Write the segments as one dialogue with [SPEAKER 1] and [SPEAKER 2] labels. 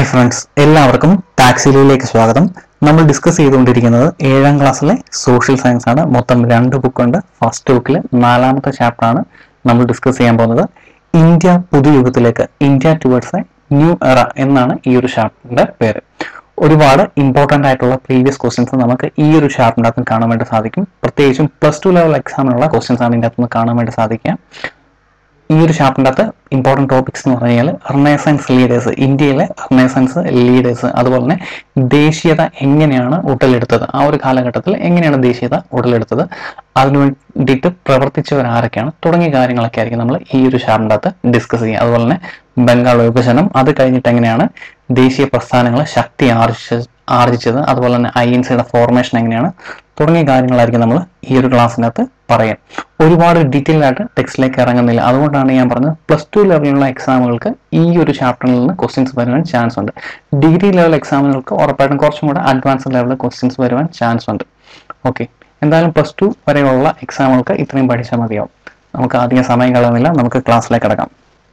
[SPEAKER 1] hi friends എല്ലാവർക്കും ടാക്സിലിയിലേക്ക് സ്വാഗതം നമ്മൾ ഡിസ്കസ് ചെയ്തുകൊണ്ടിരിക്കുന്നത് ഏഴാം ക്ലാസ്സിലെ സോഷ്യൽ സയൻസ് ആണ് മൊത്തം രണ്ട് ബുക്കുണ്ട് ഫസ്റ്റ് ബുക്കിലെ നാലാമത്തെ ചാപ്റ്റർ ആണ് നമ്മൾ ഡിസ്കസ് ചെയ്യാൻ പോകുന്നത് ഇന്ത്യ പുതുയുഗത്തിലേക്ക് India towards a new era എന്നാണ് ഈ ഒരു ചാപ്റ്ററിന്റെ പേര് ഒരുപാട് ഇമ്പോർട്ടന്റ് ആയിട്ടുള്ള പ്രീവിയസ് ക്വസ്റ്റ്യൻസ് നമുക്ക് ഈ ഒരു ചാപ്റ്ററിൻ്റെ അകത്ത് കാണാൻ വേണ്ടി സാധിക്കും പ്രത്യേകിച്ചും പ്ലസ് ടു ലെവൽ എക്സാമിനുള്ള ക്വസ്റ്റ്യൻസ് ആണ് ഇതിൻ്റെ അകത്ത് കാണാൻ വേണ്ടി സാധിക്കുക ഈ ഒരു ചാപ്റ്ററിൻ്റെ അകത്ത് ഇമ്പോർട്ടൻറ്റ് ടോപ്പിക്സ് എന്ന് പറഞ്ഞു കഴിഞ്ഞാൽ റിനൈസൻസ് ലീഡേഴ്സ് ഇന്ത്യയിലെ റിനൈസൻസ് ലീഡേഴ്സ് അതുപോലെ തന്നെ ദേശീയത എങ്ങനെയാണ് ഉടലെടുത്തത് ആ ഒരു കാലഘട്ടത്തിൽ എങ്ങനെയാണ് ദേശീയത ഉടലെടുത്തത് അതിനു വേണ്ടിയിട്ട് പ്രവർത്തിച്ചവർ ആരൊക്കെയാണ് തുടങ്ങിയ കാര്യങ്ങളൊക്കെ ആയിരിക്കും നമ്മൾ ഈ ഒരു ചാപ്റ്ററിൻ്റെ അകത്ത് ഡിസ്കസ് ചെയ്യുക അതുപോലെ തന്നെ ബംഗാൾ വിഭജനം അത് കഴിഞ്ഞിട്ട് എങ്ങനെയാണ് ദേശീയ പ്രസ്ഥാനങ്ങൾ ശക്തി ആർജിച്ച ആർജിച്ചത് അതുപോലെ തന്നെ ഐ എൻ സിയുടെ ഫോർമേഷൻ എങ്ങനെയാണ് തുടങ്ങിയ കാര്യങ്ങളായിരിക്കും നമ്മൾ ഈ ഒരു ക്ലാസ്സിനകത്ത് പറയാം ഒരുപാട് ഡീറ്റെയിൽ ആയിട്ട് ടെക്സ്റ്റിലേക്ക് ഇറങ്ങുന്നില്ല അതുകൊണ്ടാണ് ഞാൻ പറഞ്ഞത് പ്ലസ് ടു ലെവലിലുള്ള എക്സാമുകൾക്ക് ഈ ഒരു ചാപ്റ്ററിൽ നിന്ന് ക്വസ്റ്റ്യൻസ് വരുവാൻ ചാൻസ് ഉണ്ട് ഡിഗ്രി ലെവൽ എക്സാമുകൾക്ക് ഉറപ്പായിട്ടും കുറച്ചും കൂടെ അഡ്വാൻസ് ലെവലിൽ ക്വസ്റ്റ്യൻസ് വരുവാൻ ചാൻസ് ഉണ്ട് ഓക്കെ എന്തായാലും പ്ലസ് ടു വരെയുള്ള എക്സാമുകൾക്ക് ഇത്രയും പഠിച്ചാൽ മതിയാവും നമുക്ക് അധികം സമയം കളയുന്നില്ല നമുക്ക് ക്ലാസ്സിലേക്ക് കിടക്കാം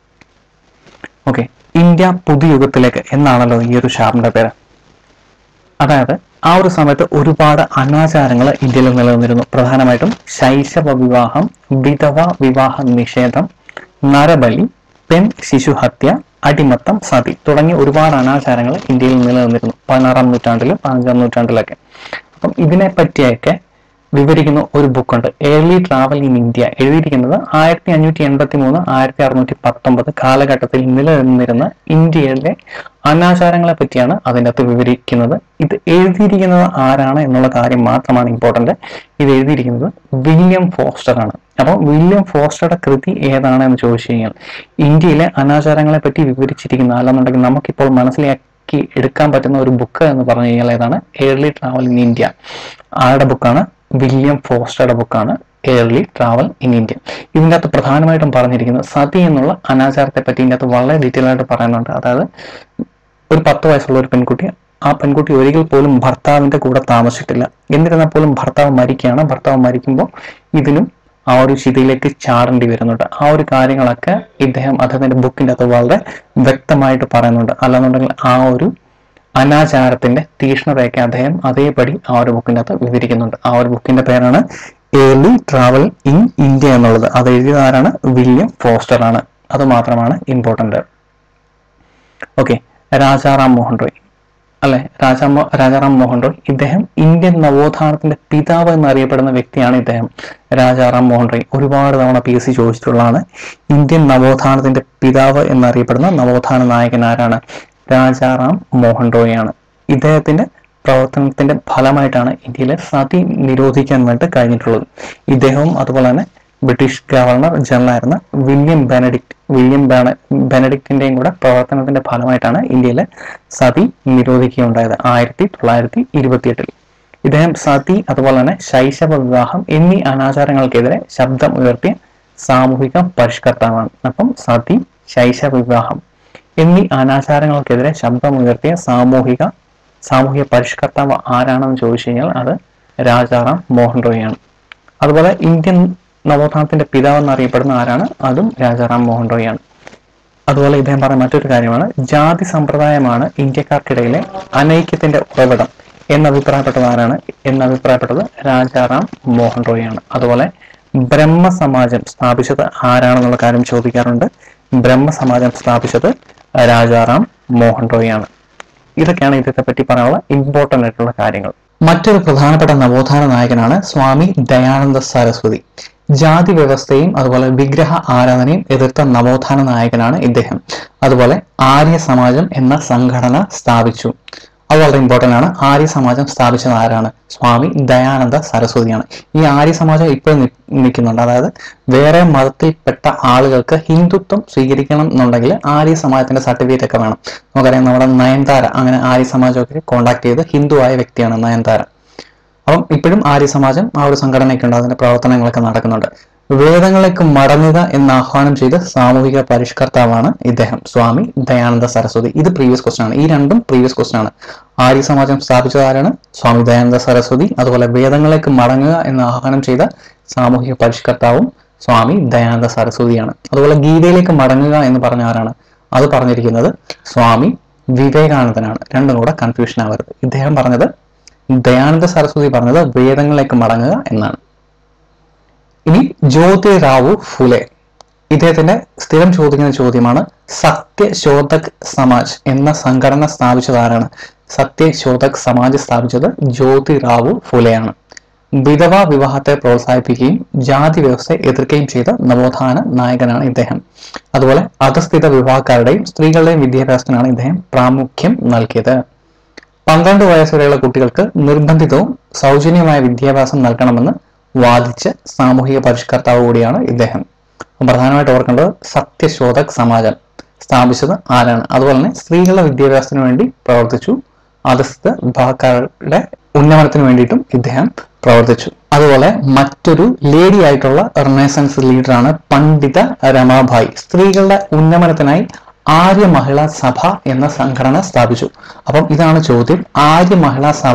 [SPEAKER 1] ഓക്കെ ഇന്ത്യ പുതുയുഗത്തിലേക്ക് എന്നാണല്ലോ ഈ ഒരു ചാപ്റ്ററിന്റെ പേര് അതായത് ആ ഒരു സമയത്ത് ഒരുപാട് അനാചാരങ്ങൾ ഇന്ത്യയിൽ നിലനിന്നിരുന്നു പ്രധാനമായിട്ടും ശൈശവ വിവാഹം വിധവ വിവാഹ നിഷേധം നരബലി പെൺ ശിശുഹത്യ അടിമത്തം സതി തുടങ്ങിയ ഒരുപാട് അനാചാരങ്ങൾ ഇന്ത്യയിൽ നിലനിന്നിരുന്നു പതിനാറാം നൂറ്റാണ്ടിലും പതിനഞ്ചാം നൂറ്റാണ്ടിലൊക്കെ അപ്പം ഇതിനെ പറ്റിയൊക്കെ വിവരിക്കുന്ന ഒരു ബുക്കുണ്ട് ഏർലി ട്രാവൽ ഇൻ ഇന്ത്യ എഴുതിയിരിക്കുന്നത് ആയിരത്തി അഞ്ഞൂറ്റി എൺപത്തി മൂന്ന് ആയിരത്തി അറുന്നൂറ്റി പത്തൊമ്പത് കാലഘട്ടത്തിൽ നിലനിന്നിരുന്ന ഇന്ത്യയിലെ അനാചാരങ്ങളെ പറ്റിയാണ് അതിൻ്റെ അകത്ത് വിവരിക്കുന്നത് ഇത് എഴുതിയിരിക്കുന്നത് ആരാണ് എന്നുള്ള കാര്യം മാത്രമാണ് ഇമ്പോർട്ടന്റ് ഇത് എഴുതിയിരിക്കുന്നത് വില്യം ഫോസ്റ്റർ ആണ് അപ്പോൾ വില്യം ഫോസ്റ്ററുടെ കൃതി ഏതാണ് എന്ന് ചോദിച്ചു കഴിഞ്ഞാൽ ഇന്ത്യയിലെ അനാചാരങ്ങളെ പറ്റി വിവരിച്ചിരിക്കുന്ന അല്ലെന്നുണ്ടെങ്കിൽ നമുക്കിപ്പോൾ മനസ്സിലാക്കി എടുക്കാൻ പറ്റുന്ന ഒരു ബുക്ക് എന്ന് പറഞ്ഞു കഴിഞ്ഞാൽ ഏതാണ് ഏർലി ട്രാവൽ ഇൻ ഇന്ത്യ ആരുടെ ബുക്കാണ് വില്യം ഫോസ്റ്ററുടെ ബുക്കാണ് ഏർലി ട്രാവൽ ഇൻ ഇന്ത്യ ഇതിൻ്റെ അകത്ത് പ്രധാനമായിട്ടും പറഞ്ഞിരിക്കുന്നത് സതി എന്നുള്ള അനാചാരത്തെ പറ്റി ഇതിൻ്റെ അകത്ത് വളരെ ഡീറ്റെയിൽ ആയിട്ട് പറയുന്നുണ്ട് അതായത് ഒരു പത്ത് വയസ്സുള്ള ഒരു പെൺകുട്ടി ആ പെൺകുട്ടി ഒരിക്കൽ പോലും ഭർത്താവിന്റെ കൂടെ താമസിച്ചിട്ടില്ല എന്നിരുന്നാൽ പോലും ഭർത്താവ് മരിക്കുകയാണ് ഭർത്താവ് മരിക്കുമ്പോൾ ഇതിനും ആ ഒരു ചിതയിലേക്ക് ചാടേണ്ടി വരുന്നുണ്ട് ആ ഒരു കാര്യങ്ങളൊക്കെ ഇദ്ദേഹം അദ്ദേഹത്തിന്റെ ബുക്കിന്റെ അകത്ത് വളരെ വ്യക്തമായിട്ട് പറയുന്നുണ്ട് അല്ലാന്നുണ്ടെങ്കിൽ ആ ഒരു അനാചാരത്തിന്റെ തീഷ്ണതയൊക്കെ അദ്ദേഹം അതേപടി ആ ഒരു ബുക്കിന്റെ അകത്ത് വിവരിക്കുന്നുണ്ട് ആ ഒരു ബുക്കിന്റെ പേരാണ് ഏർലി ട്രാവൽ ഇൻ ഇന്ത്യ എന്നുള്ളത് അത് എഴുതിയത് ആരാണ് വില്യം ഫോസ്റ്റർ ആണ് അത് മാത്രമാണ് ഇമ്പോർട്ടന്റ് ഓക്കെ രാജാറാം മോഹൻ റോയ് അല്ലെ രാജാ രാജാറാം മോഹൻ റോയ് ഇദ്ദേഹം ഇന്ത്യൻ നവോത്ഥാനത്തിന്റെ പിതാവ് എന്നറിയപ്പെടുന്ന വ്യക്തിയാണ് ഇദ്ദേഹം രാജാറാം മോഹൻ റോയ് ഒരുപാട് തവണ പി എസ് സി ചോദിച്ചിട്ടുള്ളതാണ് ഇന്ത്യൻ നവോത്ഥാനത്തിന്റെ പിതാവ് എന്നറിയപ്പെടുന്ന നവോത്ഥാന നായകൻ ആരാണ് രാജാറാം മോഹൻ റോയ് ആണ് ഇദ്ദേഹത്തിന്റെ പ്രവർത്തനത്തിന്റെ ഫലമായിട്ടാണ് ഇന്ത്യയിലെ സതി നിരോധിക്കാൻ വേണ്ടി കഴിഞ്ഞിട്ടുള്ളത് ഇദ്ദേഹവും അതുപോലെ തന്നെ ബ്രിട്ടീഷ് ഗവർണർ ജനറൽ ആയിരുന്ന വില്യം ബെനഡിക്ട് വില്യം ബെന- ബെനഡിക്റ്റിന്റെയും കൂടെ പ്രവർത്തനത്തിന്റെ ഫലമായിട്ടാണ് ഇന്ത്യയിലെ സതി നിരോധിക്കുകയുണ്ടായത് ആയിരത്തി തൊള്ളായിരത്തി ഇരുപത്തിയെട്ടിൽ ഇദ്ദേഹം സതി അതുപോലെ തന്നെ ശൈശവ വിവാഹം എന്നീ അനാചാരങ്ങൾക്കെതിരെ ശബ്ദം ഉയർത്തിയ സാമൂഹിക പരിഷ്കർത്താവാണ് അപ്പം സതി ശൈശവ വിവാഹം എന്നീ അനാചാരങ്ങൾക്കെതിരെ ശബ്ദമുയർത്തിയ സാമൂഹിക സാമൂഹിക പരിഷ്കർത്താവ് ആരാണെന്ന് ചോദിച്ചു കഴിഞ്ഞാൽ അത് രാജാറാം മോഹൻ റോയ് ആണ് അതുപോലെ ഇന്ത്യൻ നവോത്ഥാനത്തിന്റെ പിതാവ് എന്നറിയപ്പെടുന്ന ആരാണ് അതും രാജാറാം മോഹൻ റോയ് ആണ് അതുപോലെ ഇദ്ദേഹം പറഞ്ഞ മറ്റൊരു കാര്യമാണ് ജാതി സമ്പ്രദായമാണ് ഇന്ത്യക്കാർക്കിടയിലെ അനൈക്യത്തിന്റെ ഉറവിടം എന്നഭിപ്രായപ്പെട്ടത് ആരാണ് എന്നഭിപ്രായപ്പെട്ടത് രാജാറാം മോഹൻ റോയ് ആണ് അതുപോലെ ബ്രഹ്മസമാജം സ്ഥാപിച്ചത് ആരാണെന്നുള്ള കാര്യം ചോദിക്കാറുണ്ട് ബ്രഹ്മസമാജം സ്ഥാപിച്ചത് രാജാറാം മോഹൻ റോയ് ആണ് ഇതൊക്കെയാണ് ഇദ്ദേഹത്തെ പറ്റി പറയാനുള്ള ഇമ്പോർട്ടന്റ് ആയിട്ടുള്ള കാര്യങ്ങൾ മറ്റൊരു പ്രധാനപ്പെട്ട നവോത്ഥാന നായകനാണ് സ്വാമി ദയാനന്ദ സരസ്വതി ജാതി വ്യവസ്ഥയും അതുപോലെ വിഗ്രഹ ആരാധനയും എതിർത്ത നവോത്ഥാന നായകനാണ് ഇദ്ദേഹം അതുപോലെ ആര്യ സമാജം എന്ന സംഘടന സ്ഥാപിച്ചു അത് വളരെ ഇമ്പോർട്ടന്റ് ആണ് ആര്യ സമാജം സ്ഥാപിച്ചത് ആരാണ് സ്വാമി ദയാനന്ദ സരസ്വതിയാണ് ഈ ആര്യ സമാജം ഇപ്പോൾ നിൽക്കുന്നുണ്ട് അതായത് വേറെ മതത്തിൽപ്പെട്ട ആളുകൾക്ക് ഹിന്ദുത്വം സ്വീകരിക്കണം എന്നുണ്ടെങ്കിൽ ആര്യ സമാജത്തിന്റെ സർട്ടിഫിക്കറ്റ് ഒക്കെ വേണം നമുക്കറിയാം നമ്മുടെ നയൻതാര അങ്ങനെ ആര്യ സമാജമൊക്കെ കോണ്ടാക്ട് ചെയ്ത് ഹിന്ദുവായ വ്യക്തിയാണ് നയൻതാര അപ്പം ഇപ്പോഴും ആര്യ സമാജം ആ ഒരു സംഘടനയൊക്കെ ഉണ്ട് അതിന്റെ പ്രവർത്തനങ്ങളൊക്കെ നടക്കുന്നുണ്ട് വേദങ്ങളിലേക്ക് മടങ്ങുക എന്ന് ആഹ്വാനം ചെയ്ത സാമൂഹിക പരിഷ്കർത്താവാണ് ഇദ്ദേഹം സ്വാമി ദയാനന്ദ സരസ്വതി ഇത് പ്രീവിയസ് ക്വസ്റ്റൻ ആണ് ഈ രണ്ടും പ്രീവിയസ് ക്വസ്റ്റൻ ആണ് ആര്യ സമാജം സ്ഥാപിച്ചത് ആരാണ് സ്വാമി ദയാനന്ദ സരസ്വതി അതുപോലെ വേദങ്ങളിലേക്ക് മടങ്ങുക എന്ന് ആഹ്വാനം ചെയ്ത സാമൂഹിക പരിഷ്കർത്താവും സ്വാമി ദയാനന്ദ സരസ്വതിയാണ് അതുപോലെ ഗീതയിലേക്ക് മടങ്ങുക എന്ന് പറഞ്ഞ ആരാണ് അത് പറഞ്ഞിരിക്കുന്നത് സ്വാമി വിവേകാനന്ദനാണ് രണ്ടും കൂടെ കൺഫ്യൂഷൻ ആവരുത് ഇദ്ദേഹം പറഞ്ഞത് ദയാനന്ദ സരസ്വതി പറഞ്ഞത് വേദങ്ങളിലേക്ക് മടങ്ങുക എന്നാണ് ഇനി ജ്യോതിറാവു ഫുലെ ഇദ്ദേഹത്തിന്റെ സ്ഥിരം ചോദിക്കുന്ന ചോദ്യമാണ് സത്യശോധക് സമാജ് എന്ന സംഘടന സ്ഥാപിച്ചത് ആരാണ് സത്യശോധക് സമാജ് സ്ഥാപിച്ചത് ജ്യോതിറാവു ഫുലെയാണ് വിധവ വിവാഹത്തെ പ്രോത്സാഹിപ്പിക്കുകയും ജാതി വ്യവസ്ഥയെ എതിർക്കുകയും ചെയ്ത നവോത്ഥാന നായകനാണ് ഇദ്ദേഹം അതുപോലെ അധസ്ഥിത വിവാഹക്കാരുടെയും സ്ത്രീകളുടെയും വിദ്യാഭ്യാസത്തിനാണ് ഇദ്ദേഹം പ്രാമുഖ്യം നൽകിയത് പന്ത്രണ്ട് വയസ്സുവരെയുള്ള കുട്ടികൾക്ക് നിർബന്ധിതവും സൗജന്യമായ വിദ്യാഭ്യാസം നൽകണമെന്ന് വാദിച്ച സാമൂഹിക പരിഷ്കർത്താവ് കൂടിയാണ് ഇദ്ദേഹം പ്രധാനമായിട്ട് ഓർക്കേണ്ടത് സത്യശോധക് സമാജം സ്ഥാപിച്ചത് ആരാണ് അതുപോലെ തന്നെ സ്ത്രീകളുടെ വിദ്യാഭ്യാസത്തിന് വേണ്ടി പ്രവർത്തിച്ചു അധസ്ഥിത വിഭാഗക്കാരുടെ ഉന്നമനത്തിന് വേണ്ടിയിട്ടും ഇദ്ദേഹം പ്രവർത്തിച്ചു അതുപോലെ മറ്റൊരു ലേഡി ആയിട്ടുള്ള റിനൈസൻസ് ലീഡറാണ് പണ്ഡിത രമാഭായ് സ്ത്രീകളുടെ ഉന്നമനത്തിനായി ആര്യ മഹിളാ സഭ എന്ന സംഘടന സ്ഥാപിച്ചു അപ്പം ഇതാണ് ചോദ്യം ആര്യ മഹിളാ സഭ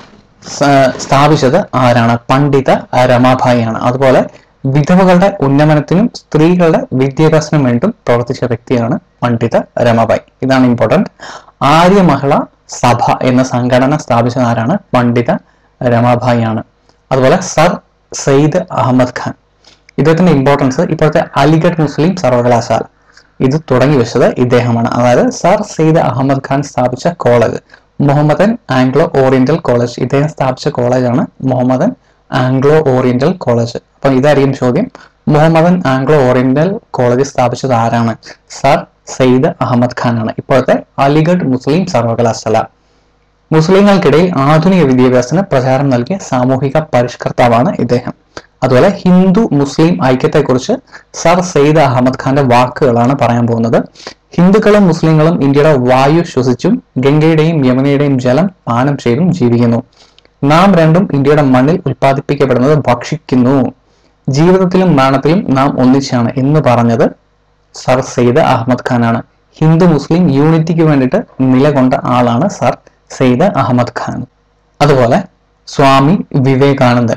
[SPEAKER 1] സ- സ്ഥാപിച്ചത് ആരാണ് പണ്ഡിത രമാഭായി ആണ് അതുപോലെ വിധവകളുടെ ഉന്നമനത്തിനും സ്ത്രീകളുടെ വിദ്യാഭ്യാസത്തിനും വേണ്ടിയും പ്രവർത്തിച്ച വ്യക്തിയാണ് പണ്ഡിത രമാഭായി ഇതാണ് ഇമ്പോർട്ടന്റ് ആര്യ മഹിള സഭ എന്ന സംഘടന സ്ഥാപിച്ചത് ആരാണ് പണ്ഡിത രമാഭായി ആണ് അതുപോലെ സർ സയ്യിദ് അഹമ്മദ് ഖാൻ ഇദ്ദേഹത്തിന്റെ ഇമ്പോർട്ടൻസ് ഇപ്പോഴത്തെ അലിഗഡ് മുസ്ലിം സർവകലാശാല ഇത് തുടങ്ങി വെച്ചത് ഇദ്ദേഹമാണ് അതായത് സർ സെയ്ദ് അഹമ്മദ് ഖാൻ സ്ഥാപിച്ച college Mohammedan Anglo Oriental college ഇദ്ദേഹം സ്ഥാപിച്ച കോളേജാണ് മുഹമ്മദൻ ആംഗ്ലോ ഓറിയന്റൽ കോളേജ് അപ്പൊ ഇതായിരിക്കും ചോദ്യം മുഹമ്മദൻ ആംഗ്ലോ ഓറിയന്റൽ കോളേജ് സ്ഥാപിച്ചത് ആരാണ് സർ സെയ്ദ് അഹമ്മദ് ഖാൻ ആണ് ഇപ്പോഴത്തെ അലിഗഡ് മുസ്ലിം സർവകലാശാല മുസ്ലിങ്ങൾക്കിടയിൽ ആധുനിക വിദ്യാഭ്യാസത്തിന് പ്രചാരം നൽകിയ സാമൂഹിക പരിഷ്കർത്താവാണ് ഇദ്ദേഹം അതുപോലെ ഹിന്ദു മുസ്ലിം ഐക്യത്തെക്കുറിച്ച് സർ സെയ്ദ് അഹമ്മദ് ഖാന്റെ വാക്കുകളാണ് പറയാൻ പോകുന്നത് ഹിന്ദുക്കളും മുസ്ലിങ്ങളും ഇന്ത്യയുടെ വായു ശ്വസിച്ചും ഗംഗയുടെയും യമുനയുടെയും ജലം പാനം ചെയ്തും ജീവിക്കുന്നു നാം രണ്ടും ഇന്ത്യയുടെ മണ്ണിൽ ഉൽപ്പാദിപ്പിക്കപ്പെടുന്നത് ഭക്ഷിക്കുന്നു ജീവിതത്തിലും മരണത്തിലും നാം ഒന്നിച്ചാണ് എന്ന് പറഞ്ഞത് സർ സെയ്ദ് അഹമ്മദ് ഖാനാണ് ഹിന്ദു മുസ്ലിം യൂണിറ്റിക്ക് വേണ്ടിയിട്ട് നിലകൊണ്ട ആളാണ് സർ സെയ്ദ് അഹമ്മദ് ഖാൻ അതുപോലെ സ്വാമി വിവേകാനന്ദൻ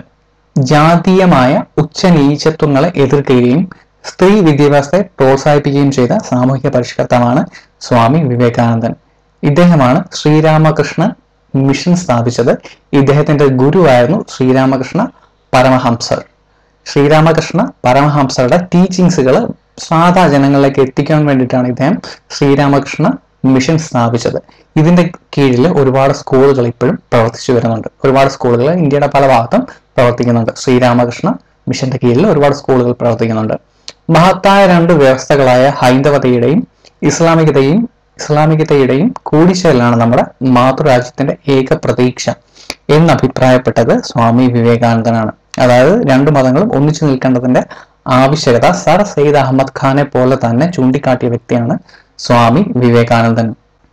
[SPEAKER 1] ജാതീയമായ ഉച്ചനീചത്വങ്ങളെ എതിർക്കുകയും സ്ത്രീ വിദ്യാഭ്യാസത്തെ പ്രോത്സാഹിപ്പിക്കുകയും ചെയ്ത സാമൂഹിക പരിഷ്കർത്താവാണ് സ്വാമി വിവേകാനന്ദൻ ഇദ്ദേഹമാണ് ശ്രീരാമകൃഷ്ണ മിഷൻ സ്ഥാപിച്ചത് ഇദ്ദേഹത്തിന്റെ ഗുരുവായിരുന്നു ശ്രീരാമകൃഷ്ണ പരമഹംസർ ശ്രീരാമകൃഷ്ണ പരമഹംസരുടെ ടീച്ചിങ്സുകൾ സാധാ ജനങ്ങളിലേക്ക് എത്തിക്കാൻ വേണ്ടിയിട്ടാണ് ഇദ്ദേഹം ശ്രീരാമകൃഷ്ണ മിഷൻ സ്ഥാപിച്ചത് ഇതിന്റെ കീഴിൽ ഒരുപാട് സ്കൂളുകൾ ഇപ്പോഴും പ്രവർത്തിച്ചു വരുന്നുണ്ട് ഒരുപാട് സ്കൂളുകൾ ഇന്ത്യയുടെ പല ഭാഗത്തും പ്രവർത്തിക്കുന്നുണ്ട് ശ്രീരാമകൃഷ്ണ മിഷന്റെ കീഴിൽ ഒരുപാട് സ്കൂളുകൾ പ്രവർത്തിക്കുന്നുണ്ട് മഹത്തായ രണ്ട് വ്യവസ്ഥകളായ ഹൈന്ദവതയുടെയും ഇസ്ലാമികതയും ഇസ്ലാമികതയുടെയും കൂടിച്ചേരലാണ് നമ്മുടെ മാതൃരാജ്യത്തിന്റെ ഏക പ്രതീക്ഷ എന്ന് അഭിപ്രായപ്പെട്ടത് സ്വാമി വിവേകാനന്ദനാണ് അതായത് രണ്ട് മതങ്ങളും ഒന്നിച്ചു നിൽക്കേണ്ടതിന്റെ ആവശ്യകത സർ സയ്യിദ് അഹമ്മദ് ഖാനെ പോലെ തന്നെ ചൂണ്ടിക്കാട്ടിയ വ്യക്തിയാണ് സ്വാമി വിവേകാനന്ദൻ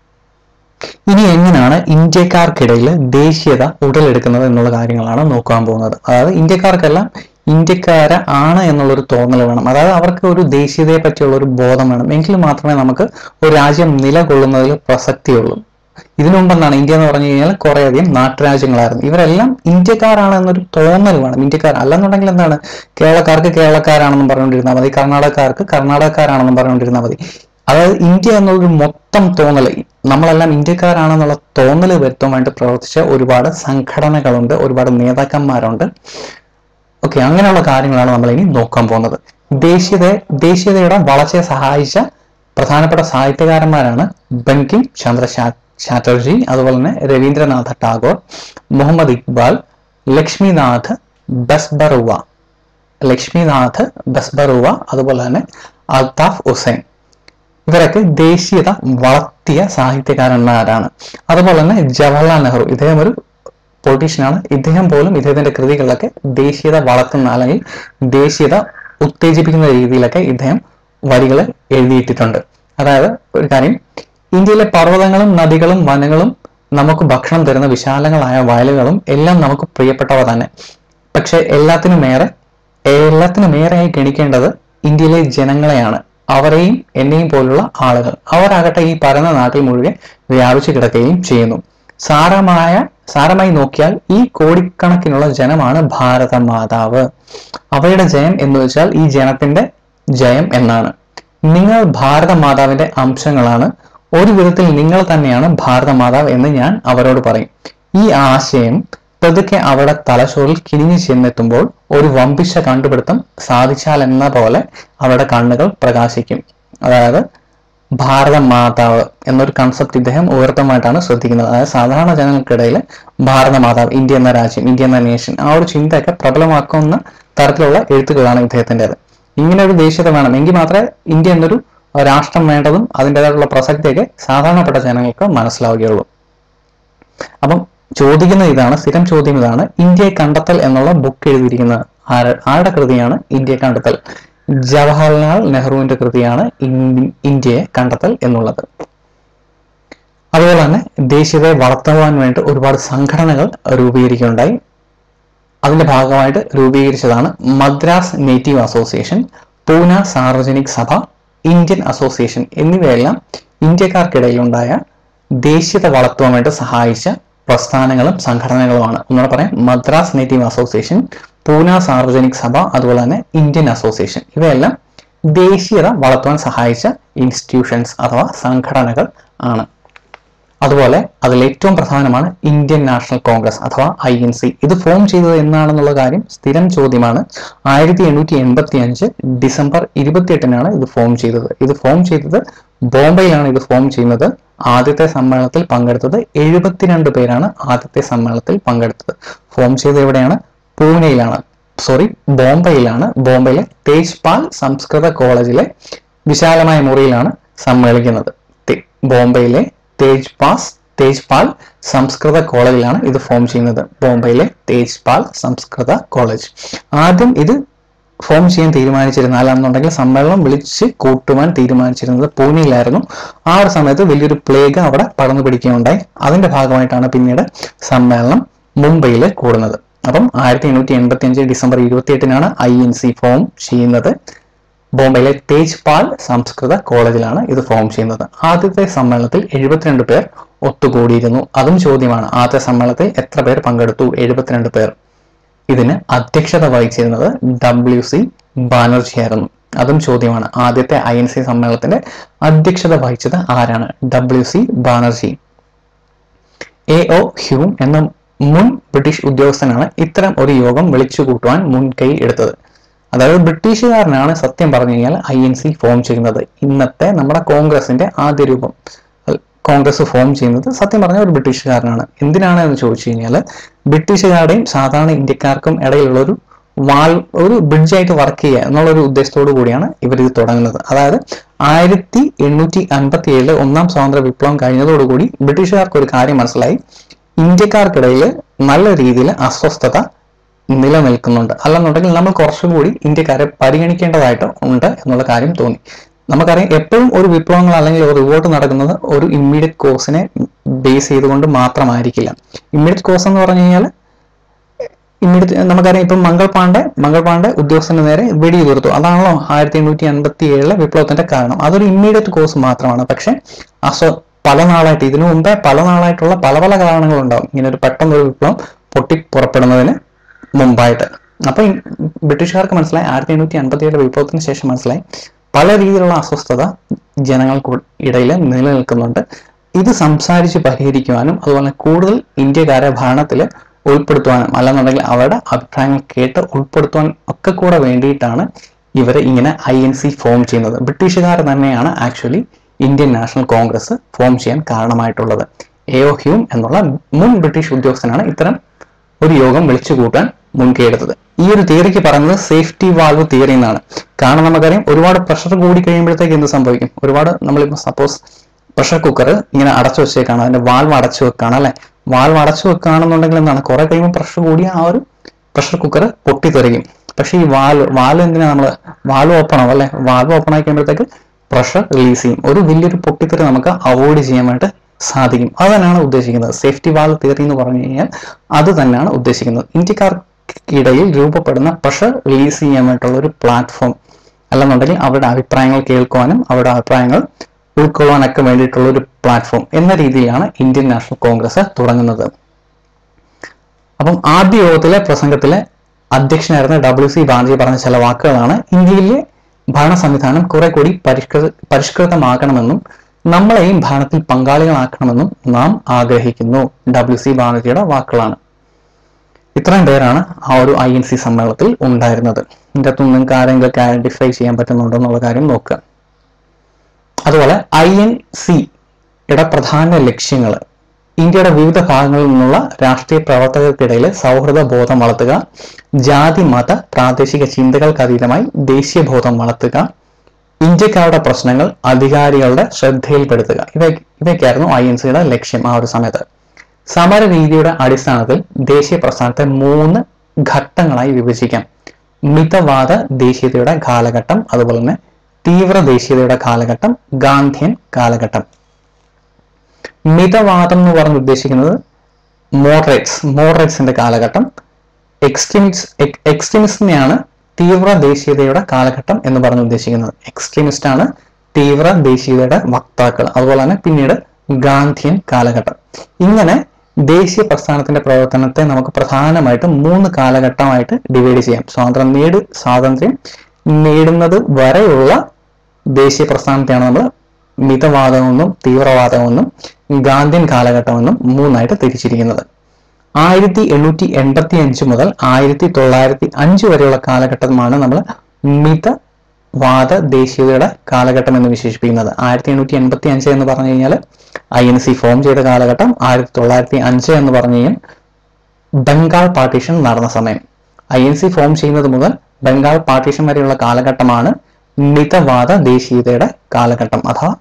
[SPEAKER 1] ഇനി എങ്ങനെയാണ് ഇന്ത്യക്കാർക്കിടയിൽ ദേശീയത ഉടലെടുക്കുന്നത് എന്നുള്ള കാര്യങ്ങളാണ് നോക്കാൻ പോകുന്നത് അതായത് ഇന്ത്യക്കാർക്കെല്ലാം ഇന്ത്യക്കാര ആണ് എന്നുള്ളൊരു തോന്നൽ വേണം അതായത് അവർക്ക് ഒരു ദേശീയതയെ പറ്റിയുള്ള ഒരു ബോധം വേണം എങ്കിൽ മാത്രമേ നമുക്ക് ഒരു രാജ്യം നിലകൊള്ളുന്നതിൽ പ്രസക്തിയുള്ളൂ ഇതിനു മുമ്പ് എന്താണ് ഇന്ത്യ എന്ന് പറഞ്ഞു കഴിഞ്ഞാൽ കുറേയധികം നാട്ടുരാജ്യങ്ങളായിരുന്നു ഇവരെല്ലാം ഇന്ത്യക്കാരാണ് എന്നൊരു തോന്നൽ വേണം ഇന്ത്യക്കാർ അല്ലെന്നുണ്ടെങ്കിൽ എന്താണ് കേരളക്കാർക്ക് കേരളക്കാരാണെന്നും പറഞ്ഞുകൊണ്ടിരുന്നാൽ മതി കർണാടകക്കാർക്ക് കർണാടകക്കാരാണെന്നും പറഞ്ഞുകൊണ്ടിരുന്നാൽ മതി അതായത് ഇന്ത്യ എന്നുള്ളൊരു മൊത്തം തോന്നൽ നമ്മളെല്ലാം ഇന്ത്യക്കാരാണെന്നുള്ള തോന്നൽ വരുത്താൻ വേണ്ടി പ്രവർത്തിച്ച ഒരുപാട് സംഘടനകളുണ്ട് ഒരുപാട് നേതാക്കന്മാരുണ്ട് ഓക്കെ അങ്ങനെയുള്ള കാര്യങ്ങളാണ് നമ്മൾ ഇനി നോക്കാൻ പോകുന്നത് ദേശീയത ദേശീയതയുടെ വളർച്ചയെ സഹായിച്ച പ്രധാനപ്പെട്ട സാഹിത്യകാരന്മാരാണ് ബങ്കിം ചന്ദ്ര ചാ- ചാറ്റർജി അതുപോലെ തന്നെ രവീന്ദ്രനാഥ ടാഗോർ മുഹമ്മദ് ഇക്ബാൽ ലക്ഷ്മിനാഥ് ബസ്ബറുവ ലക്ഷ്മിനാഥ് ബസ്ബറുവ അതുപോലെ തന്നെ അൽതാഫ് ഹുസൈൻ ഇവരൊക്കെ ദേശീയത വളർത്തിയ സാഹിത്യകാരന്മാരാണ് അതുപോലെ തന്നെ ജവഹർലാൽ നെഹ്റു ഇദ്ദേഹം ഒരു പൊളിറ്റീഷ്യനാണ് ഇദ്ദേഹം പോലും ഇദ്ദേഹത്തിന്റെ കൃതികളിലൊക്കെ ദേശീയത വളർത്തുന്ന അല്ലെങ്കിൽ ദേശീയത ഉത്തേജിപ്പിക്കുന്ന രീതിയിലൊക്കെ ഇദ്ദേഹം വരികൾ എഴുതിയിട്ടിട്ടുണ്ട് അതായത് ഒരു കാര്യം ഇന്ത്യയിലെ പർവ്വതങ്ങളും നദികളും വനങ്ങളും നമുക്ക് ഭക്ഷണം തരുന്ന വിശാലങ്ങളായ വയലുകളും എല്ലാം നമുക്ക് പ്രിയപ്പെട്ടവ തന്നെ പക്ഷെ എല്ലാത്തിനുമേറെ എല്ലാത്തിനുമേറെയായി ഗണിക്കേണ്ടത് ഇന്ത്യയിലെ ജനങ്ങളെയാണ് അവരെയും എന്നെയും പോലുള്ള ആളുകൾ അവരാകട്ടെ ഈ പരന്ന നാട്ടിൽ മുഴുവൻ വ്യാപിച്ചു കിടക്കുകയും ചെയ്യുന്നു സാരമായ സാരമായി നോക്കിയാൽ ഈ കോടിക്കണക്കിനുള്ള ജനമാണ് ഭാരത മാതാവ് അവയുടെ ജയം എന്ന് വെച്ചാൽ ഈ ജനത്തിന്റെ ജയം എന്നാണ് നിങ്ങൾ ഭാരത മാതാവിന്റെ അംശങ്ങളാണ് ഒരു വിധത്തിൽ നിങ്ങൾ തന്നെയാണ് ഭാരതമാതാവ് എന്ന് ഞാൻ അവരോട് പറയും ഈ ആശയം പതുക്കെ അവരുടെ തലച്ചോറിൽ കിണിഞ്ഞു ചെന്നെത്തുമ്പോൾ ഒരു വമ്പിച്ച കണ്ടുപിടുത്തം സാധിച്ചാൽ എന്ന പോലെ അവരുടെ കണ്ണുകൾ പ്രകാശിക്കും അതായത് ഭാരത മാതാവ് എന്നൊരു കൺസെപ്റ്റ് ഇദ്ദേഹം ഉയർത്തമായിട്ടാണ് ശ്രദ്ധിക്കുന്നത് അതായത് സാധാരണ ജനങ്ങൾക്കിടയിൽ ഭാരത മാതാവ് ഇന്ത്യ എന്ന രാജ്യം ഇന്ത്യ എന്ന നേഷൻ ആ ഒരു ചിന്തയൊക്കെ പ്രബലമാക്കുന്ന തരത്തിലുള്ള എഴുത്തുകളാണ് ഇദ്ദേഹത്തിൻ്റെത് ഇങ്ങനെ ഒരു ദേശീയത വേണം എങ്കിൽ മാത്രമേ ഇന്ത്യ എന്നൊരു രാഷ്ട്രം വേണ്ടതും അതിൻ്റെതായിട്ടുള്ള പ്രസക്തിയൊക്കെ സാധാരണപ്പെട്ട ജനങ്ങൾക്ക് മനസ്സിലാവുകയുള്ളൂ അപ്പം ചോദിക്കുന്ന ഇതാണ് സ്ഥിരം ചോദ്യം ഇതാണ് ഇന്ത്യയെ കണ്ടെത്തൽ എന്നുള്ള ബുക്ക് എഴുതിയിരിക്കുന്നത് ആര- ആരുടെ കൃതിയാണ് ഇന്ത്യയെ കണ്ടെത്തൽ ജവഹർലാൽ നെഹ്റുവിന്റെ കൃതിയാണ് ഇൻ- ഇന്ത്യയെ കണ്ടെത്തൽ എന്നുള്ളത് അതുപോലെ തന്നെ ദേശീയതയെ വളർത്തുവാൻ വേണ്ടി ഒരുപാട് സംഘടനകൾ രൂപീകരിക്കുകയുണ്ടായി അതിന്റെ ഭാഗമായിട്ട് രൂപീകരിച്ചതാണ് Madras native association Poona Sarvajanik Sabha Indian association എന്നിവയെല്ലാം ഇന്ത്യക്കാർക്കിടയിലുണ്ടായ ദേശീയത വളർത്തുവാൻ വേണ്ടി സഹായിച്ച പ്രസ്ഥാനങ്ങളും സംഘടനകളുമാണ് ഒന്നുകൂടെ പറയാം മദ്രാസ് നേറ്റീവ് അസോസിയേഷൻ പൂന സാർവജനിക് സഭ അതുപോലെ തന്നെ ഇന്ത്യൻ അസോസിയേഷൻ ഇവയെല്ലാം ദേശീയത വളർത്തുവാൻ സഹായിച്ച ഇൻസ്റ്റിറ്റ്യൂഷൻസ് അഥവാ സംഘടനകൾ ആണ് അതുപോലെ അതിൽ ഏറ്റവും പ്രധാനമാണ് ഇന്ത്യൻ നാഷണൽ കോൺഗ്രസ് അഥവാ ഐ എൻ സി ഇത് ഫോം ചെയ്തത് എന്നാണെന്നുള്ള കാര്യം സ്ഥിരം ചോദ്യമാണ് ആയിരത്തി എണ്ണൂറ്റി എൺപത്തി അഞ്ച് ഡിസംബർ ഇരുപത്തിയെട്ടിനാണ് ഇത് ഫോം ചെയ്തത് ഇത് ഫോം ചെയ്തത് ബോംബെയിലാണ് ഇത് ഫോം ചെയ്യുന്നത് ആദ്യത്തെ സമ്മേളനത്തിൽ പങ്കെടുത്തത് എഴുപത്തിരണ്ട് പേരാണ് ആദ്യത്തെ സമ്മേളനത്തിൽ പങ്കെടുത്തത് ഫോം ചെയ്തത് എവിടെയാണ് പൂനെയിലാണ് സോറി ബോംബെയിലാണ് ബോംബെയിലെ തേജ്പാൽ സംസ്കൃത കോളേജിലെ വിശാലമായ മുറിയിലാണ് സമ്മേളിക്കുന്നത് തെ- ബോംബെയിലെ തേജ്പാസ് തേജ്പാൽ സംസ്കൃത കോളേജിലാണ് ഇത് ഫോം ചെയ്യുന്നത് ബോംബെയിലെ തേജ്പാൽ സംസ്കൃത കോളേജ് ആദ്യം ഇത് ഫോം ചെയ്യാൻ തീരുമാനിച്ചിരുന്ന അല്ലാന്നുണ്ടെങ്കിൽ സമ്മേളനം വിളിച്ച് കൂട്ടുവാൻ തീരുമാനിച്ചിരുന്നത് പൂനെയിലായിരുന്നു ആ ഒരു സമയത്ത് വലിയൊരു പ്ലേഗ് അവിടെ പടർന്നു പിടിക്കുകയുണ്ടായി അതിന്റെ ഭാഗമായിട്ടാണ് പിന്നീട് സമ്മേളനം മുംബൈയിൽ കൂടുന്നത് അപ്പം ആയിരത്തി എണ്ണൂറ്റി എൺപത്തി അഞ്ച് ഡിസംബർ ഇരുപത്തി എട്ടിനാണ് ഐ എൻ സി ഫോം ചെയ്യുന്നത് ബോംബെയിലെ തേജ്പാൽ സംസ്കൃത കോളേജിലാണ് ഇത് ഫോം ചെയ്യുന്നത് ആദ്യത്തെ സമ്മേളനത്തിൽ എഴുപത്തിരണ്ട് പേർ ഒത്തുകൂടിയിരുന്നു അതും ചോദ്യമാണ് ആദ്യത്തെ സമ്മേളനത്തിൽ എത്ര പേർ പങ്കെടുത്തു എഴുപത്തിരണ്ട് പേർ ഇതിന് അധ്യക്ഷത വഹിച്ചിരുന്നത് ഡബ്ല്യു സി ബാനർജി ആയിരുന്നു അതും ചോദ്യമാണ് ആദ്യത്തെ ഐ എൻ സി സമ്മേളനത്തിന്റെ അധ്യക്ഷത വഹിച്ചത് ആരാണ് W C Banerjee A O Hume എന്ന മുൻ ബ്രിട്ടീഷ് ഉദ്യോഗസ്ഥനാണ് ഇത്തരം ഒരു യോഗം വിളിച്ചു കൂട്ടുവാൻ മുൻകൈ എടുത്തത് അതായത് ബ്രിട്ടീഷുകാരനാണ് സത്യം പറഞ്ഞു കഴിഞ്ഞാൽ ഐ എൻ സി ഫോം ചെയ്യുന്നത് ഇന്നത്തെ നമ്മുടെ കോൺഗ്രസിന്റെ ആദ്യ രൂപം അഹ് കോൺഗ്രസ് ഫോം ചെയ്യുന്നത് സത്യം പറഞ്ഞ ഒരു ബ്രിട്ടീഷുകാരനാണ് എന്തിനാണ് എന്ന് ചോദിച്ചു കഴിഞ്ഞാൽ ബ്രിട്ടീഷുകാരുടെയും സാധാരണ ഇന്ത്യക്കാർക്കും ഇടയിലുള്ള ഒരു വാൾ ഒരു ബ്രിഡ്ജായിട്ട് വർക്ക് ചെയ്യുക എന്നുള്ള ഒരു ഉദ്ദേശത്തോടു കൂടിയാണ് ഇവർ ഇത് തുടങ്ങുന്നത് അതായത് ആയിരത്തി എണ്ണൂറ്റി അൻപത്തി ഏഴില് ഒന്നാം സ്വാതന്ത്ര്യ വിപ്ലവം കഴിഞ്ഞതോടുകൂടി ബ്രിട്ടീഷുകാർക്ക് ഒരു കാര്യം മനസ്സിലായി ഇന്ത്യക്കാർക്കിടയിൽ നല്ല രീതിയിൽ അസ്വസ്ഥത നിലനിൽക്കുന്നുണ്ട് അല്ലെന്നുണ്ടെങ്കിൽ നമ്മൾ കുറച്ചും കൂടി ഇന്ത്യക്കാരെ പരിഗണിക്കേണ്ടതായിട്ട് ഉണ്ട് എന്നുള്ള കാര്യം തോന്നി നമുക്കറിയാം എപ്പോഴും ഒരു വിപ്ലവങ്ങൾ അല്ലെങ്കിൽ ഒരു റിവോൾട്ട് നടക്കുന്നത് ഒരു ഇമ്മീഡിയറ്റ് കോസിനെ ബേസ് ചെയ്തുകൊണ്ട് മാത്രമായിരിക്കില്ല ഇമ്മീഡിയറ്റ് കോസ് എന്ന് പറഞ്ഞു കഴിഞ്ഞാൽ ഇമ്മീഡിയറ്റ് നമുക്കറിയാം ഇപ്പം മംഗൾ പാണ്ഡെ മംഗൾ പാണ്ഡെ ഉദ്യോഗസ്ഥന് നേരെ വെടിയുതിർത്തു അതാണല്ലോ ആയിരത്തി എണ്ണൂറ്റി അൻപത്തി ഏഴിലെ വിപ്ലവത്തിന്റെ കാരണം അതൊരു ഇമ്മീഡിയറ്റ് കോസ് മാത്രമാണ് പക്ഷെ അസ്വ പല നാളായിട്ട് ഇതിനു മുമ്പേ പല നാളായിട്ടുള്ള പല പല കാരണങ്ങളുണ്ടാവും ഇങ്ങനെ ഒരു പെട്ടെന്ന് ഒരു വിപ്ലവം പൊട്ടി പുറപ്പെടുന്നതിന് മുമ്പായിട്ട് അപ്പൊ ഈ ബ്രിട്ടീഷുകാർക്ക് മനസ്സിലായി ആയിരത്തി എണ്ണൂറ്റി അൻപത്തി ഏഴ് വിപ്ലവത്തിന് ശേഷം മനസ്സിലായി പല രീതിയിലുള്ള അസ്വസ്ഥത ജനങ്ങൾക്ക് ഇടയിൽ നിലനിൽക്കുന്നുണ്ട് ഇത് സംസാരിച്ച് പരിഹരിക്കുവാനും അതുപോലെ കൂടുതൽ ഇന്ത്യക്കാരെ ഭരണത്തിൽ ഉൾപ്പെടുത്തുവാനും അല്ലെന്നുണ്ടെങ്കിൽ അവരുടെ അഭിപ്രായങ്ങൾ കേട്ട് ഉൾപ്പെടുത്തുവാൻ ഒക്കെ കൂടെ വേണ്ടിയിട്ടാണ് ഇവർ ഇങ്ങനെ ഐ എൻ സി ഫോം ചെയ്യുന്നത് ബ്രിട്ടീഷുകാർ തന്നെയാണ് actually Indian National Congress form ചെയ്യാൻ കാരണമായിട്ടുള്ളത് എ ഒ ഹ്യൂം എന്നുള്ള മുൻ ബ്രിട്ടീഷ് ഉദ്യോഗസ്ഥനാണ് ഇത്തരം ഒരു യോഗം വിളിച്ചു കൂട്ടാൻ മുൻകൈയെടുത്തത് ഈ ഒരു തിയറിക്ക് പറയുന്നത് സേഫ്റ്റി വാൽവ് തിയറി എന്നാണ് കാരണം നമുക്കറിയാം ഒരുപാട് പ്രഷർ കൂടി കഴിയുമ്പോഴത്തേക്ക് എന്ത് സംഭവിക്കും ഒരുപാട് നമ്മളിപ്പോൾ സപ്പോസ് പ്രഷർ കുക്കർ ഇങ്ങനെ അടച്ചു വെച്ചേക്കാണ് അതിന്റെ വാൽവ് അടച്ചു വെക്കാണ് അല്ലെ വാൽവ് അടച്ചു വെക്കുകയാണെന്നുണ്ടെങ്കിൽ എന്താണ് കുറെ കഴിയുമ്പോൾ പ്രഷർ കൂടി ആ ഒരു പ്രഷർ കുക്കർ പൊട്ടിത്തെറിക്കും പക്ഷേ ഈ വാൽവ് വാൽവ് എന്തിനാ നമ്മൾ വാൽവ് ഓപ്പൺ ആവും അല്ലെ വാൽവ് ഓപ്പൺ ആയി കഴിയുമ്പോഴത്തേക്ക് പ്രഷർ റിലീസ് ചെയ്യും ഒരു വലിയൊരു പൊട്ടിത്തെറി നമുക്ക് അവോയ്ഡ് ചെയ്യാൻ വേണ്ടി സാധിക്കും അത് തന്നെയാണ് ഉദ്ദേശിക്കുന്നത് സേഫ്റ്റി വാൽവ് തിയറി എന്ന് പറഞ്ഞു കഴിഞ്ഞാൽ അത് തന്നെയാണ് ഉദ്ദേശിക്കുന്നത് ഇന്ത്യക്കാർക്കിടയിൽ രൂപപ്പെടുന്ന പ്രഷർ റിലീസ് ചെയ്യാൻ വേണ്ടിയിട്ടുള്ള ഒരു പ്ലാറ്റ്ഫോം അല്ലെന്നുണ്ടെങ്കിൽ അവരുടെ അഭിപ്രായങ്ങൾ കേൾക്കുവാനും അവരുടെ അഭിപ്രായങ്ങൾ ഉൾക്കൊള്ളാനൊക്കെ വേണ്ടിയിട്ടുള്ള ഒരു പ്ലാറ്റ്ഫോം എന്ന രീതിയിലാണ് ഇന്ത്യൻ നാഷണൽ കോൺഗ്രസ് തുടങ്ങുന്നത് അപ്പം ആദ്യ യോഗത്തിലെ പ്രസംഗത്തിലെ അധ്യക്ഷനായിരുന്ന ഡബ്ല്യു സി ബാനർജി പറഞ്ഞ ചില വാക്കുകളാണ് ഇന്ത്യയിലെ ഭരണ സംവിധാനം കുറെ കൂടി പരിഷ്കൃത പരിഷ്കൃതമാക്കണമെന്നും നമ്മളെയും ഭരണത്തിൽ പങ്കാളികളാക്കണമെന്നും നാം ആഗ്രഹിക്കുന്നു ഡബ്ല്യു സി ബാനർജിയുടെ വാക്കുകളാണ് ഇത്രയും പേരാണ് ആ ഒരു ഐ എൻ സി സമ്മേളനത്തിൽ ഉണ്ടായിരുന്നത് ഇതിൻ്റെ അകത്ത് നിങ്ങൾക്ക് ആരെങ്കിലും ഐഡന്റിഫൈ ചെയ്യാൻ പറ്റുന്നുണ്ടോ എന്നുള്ള കാര്യം നോക്കുക അതുപോലെ ഐ എൻ സിയുടെ പ്രധാന ലക്ഷ്യങ്ങൾ ഇന്ത്യയുടെ വിവിധ ഭാഗങ്ങളിൽ നിന്നുള്ള രാഷ്ട്രീയ പ്രവർത്തകർക്കിടയിൽ സൗഹൃദ ബോധം വളർത്തുക ജാതി മത പ്രാദേശിക ചിന്തകൾക്ക് അതീതമായി ദേശീയ ബോധം വളർത്തുക ഇന്ത്യക്കാരുടെ പ്രശ്നങ്ങൾ അധികാരികളുടെ ശ്രദ്ധയിൽപ്പെടുത്തുക ഇവ ഇവയ്ക്കായിരുന്നു ഐ എൻ സിയുടെ ലക്ഷ്യം ആ ഒരു സമയത്ത് സമര രീതിയുടെ അടിസ്ഥാനത്തിൽ ദേശീയ പ്രസ്ഥാനത്തെ മൂന്ന് ഘട്ടങ്ങളായി വിഭജിക്കാം മിതവാദ ദേശീയതയുടെ കാലഘട്ടം അതുപോലെ തന്നെ തീവ്ര ദേശീയതയുടെ കാലഘട്ടം ഗാന്ധിയൻ കാലഘട്ടം മിതവാദം എന്ന് പറഞ്ഞ് ഉദ്ദേശിക്കുന്നത് മോഡറേറ്റ്സ് മോഡറേറ്റ്സിന്റെ കാലഘട്ടം എക്സ്ട്രീമിസ്റ്റ് എക്സ്ട്രീമിസ്റ്റിനെയാണ് തീവ്ര ദേശീയതയുടെ കാലഘട്ടം എന്ന് പറഞ്ഞ് ഉദ്ദേശിക്കുന്നത് എക്സ്ട്രീമിസ്റ്റ് ആണ് തീവ്ര ദേശീയതയുടെ വക്താക്കൾ അതുപോലെ തന്നെ പിന്നീട് ഗാന്ധിയൻ കാലഘട്ടം ഇങ്ങനെ ദേശീയ പ്രസ്ഥാനത്തിന്റെ പ്രവർത്തനത്തെ നമുക്ക് പ്രധാനമായിട്ടും മൂന്ന് കാലഘട്ടമായിട്ട് ഡിവൈഡ് ചെയ്യാം സ്വാതന്ത്ര്യം നേട് സ്വാതന്ത്ര്യം നേടുന്നത് വരെയുള്ള ദേശീയ പ്രസ്ഥാനത്തെയാണ് നമ്മൾ മിതവാദമെന്നും തീവ്രവാദമെന്നും ഗാന്ധിയൻ കാലഘട്ടമെന്നും മൂന്നായിട്ട് തിരിച്ചിരിക്കുന്നത് ആയിരത്തി എണ്ണൂറ്റി എൺപത്തി അഞ്ച് മുതൽ ആയിരത്തി തൊള്ളായിരത്തി അഞ്ച് വരെയുള്ള കാലഘട്ടമാണ് നമ്മൾ മിതവാദ ദേശീയതയുടെ കാലഘട്ടം എന്ന് വിശേഷിപ്പിക്കുന്നത് ആയിരത്തി എണ്ണൂറ്റി എൺപത്തി അഞ്ച് എന്ന് പറഞ്ഞു കഴിഞ്ഞാൽ ഐ എൻ സി ഫോം ചെയ്ത കാലഘട്ടം ആയിരത്തി തൊള്ളായിരത്തി അഞ്ച് എന്ന് പറഞ്ഞു കഴിഞ്ഞാൽ ബംഗാൾ പാർട്ടീഷൻ നടന്ന സമയം ഐ എൻ സി ഫോം ചെയ്യുന്നത് മുതൽ ബംഗാൾ പാർട്ടീഷൻ വരെയുള്ള കാലഘട്ടമാണ് മിതവാദ ദേശീയതയുടെ കാലഘട്ടം അഥവാ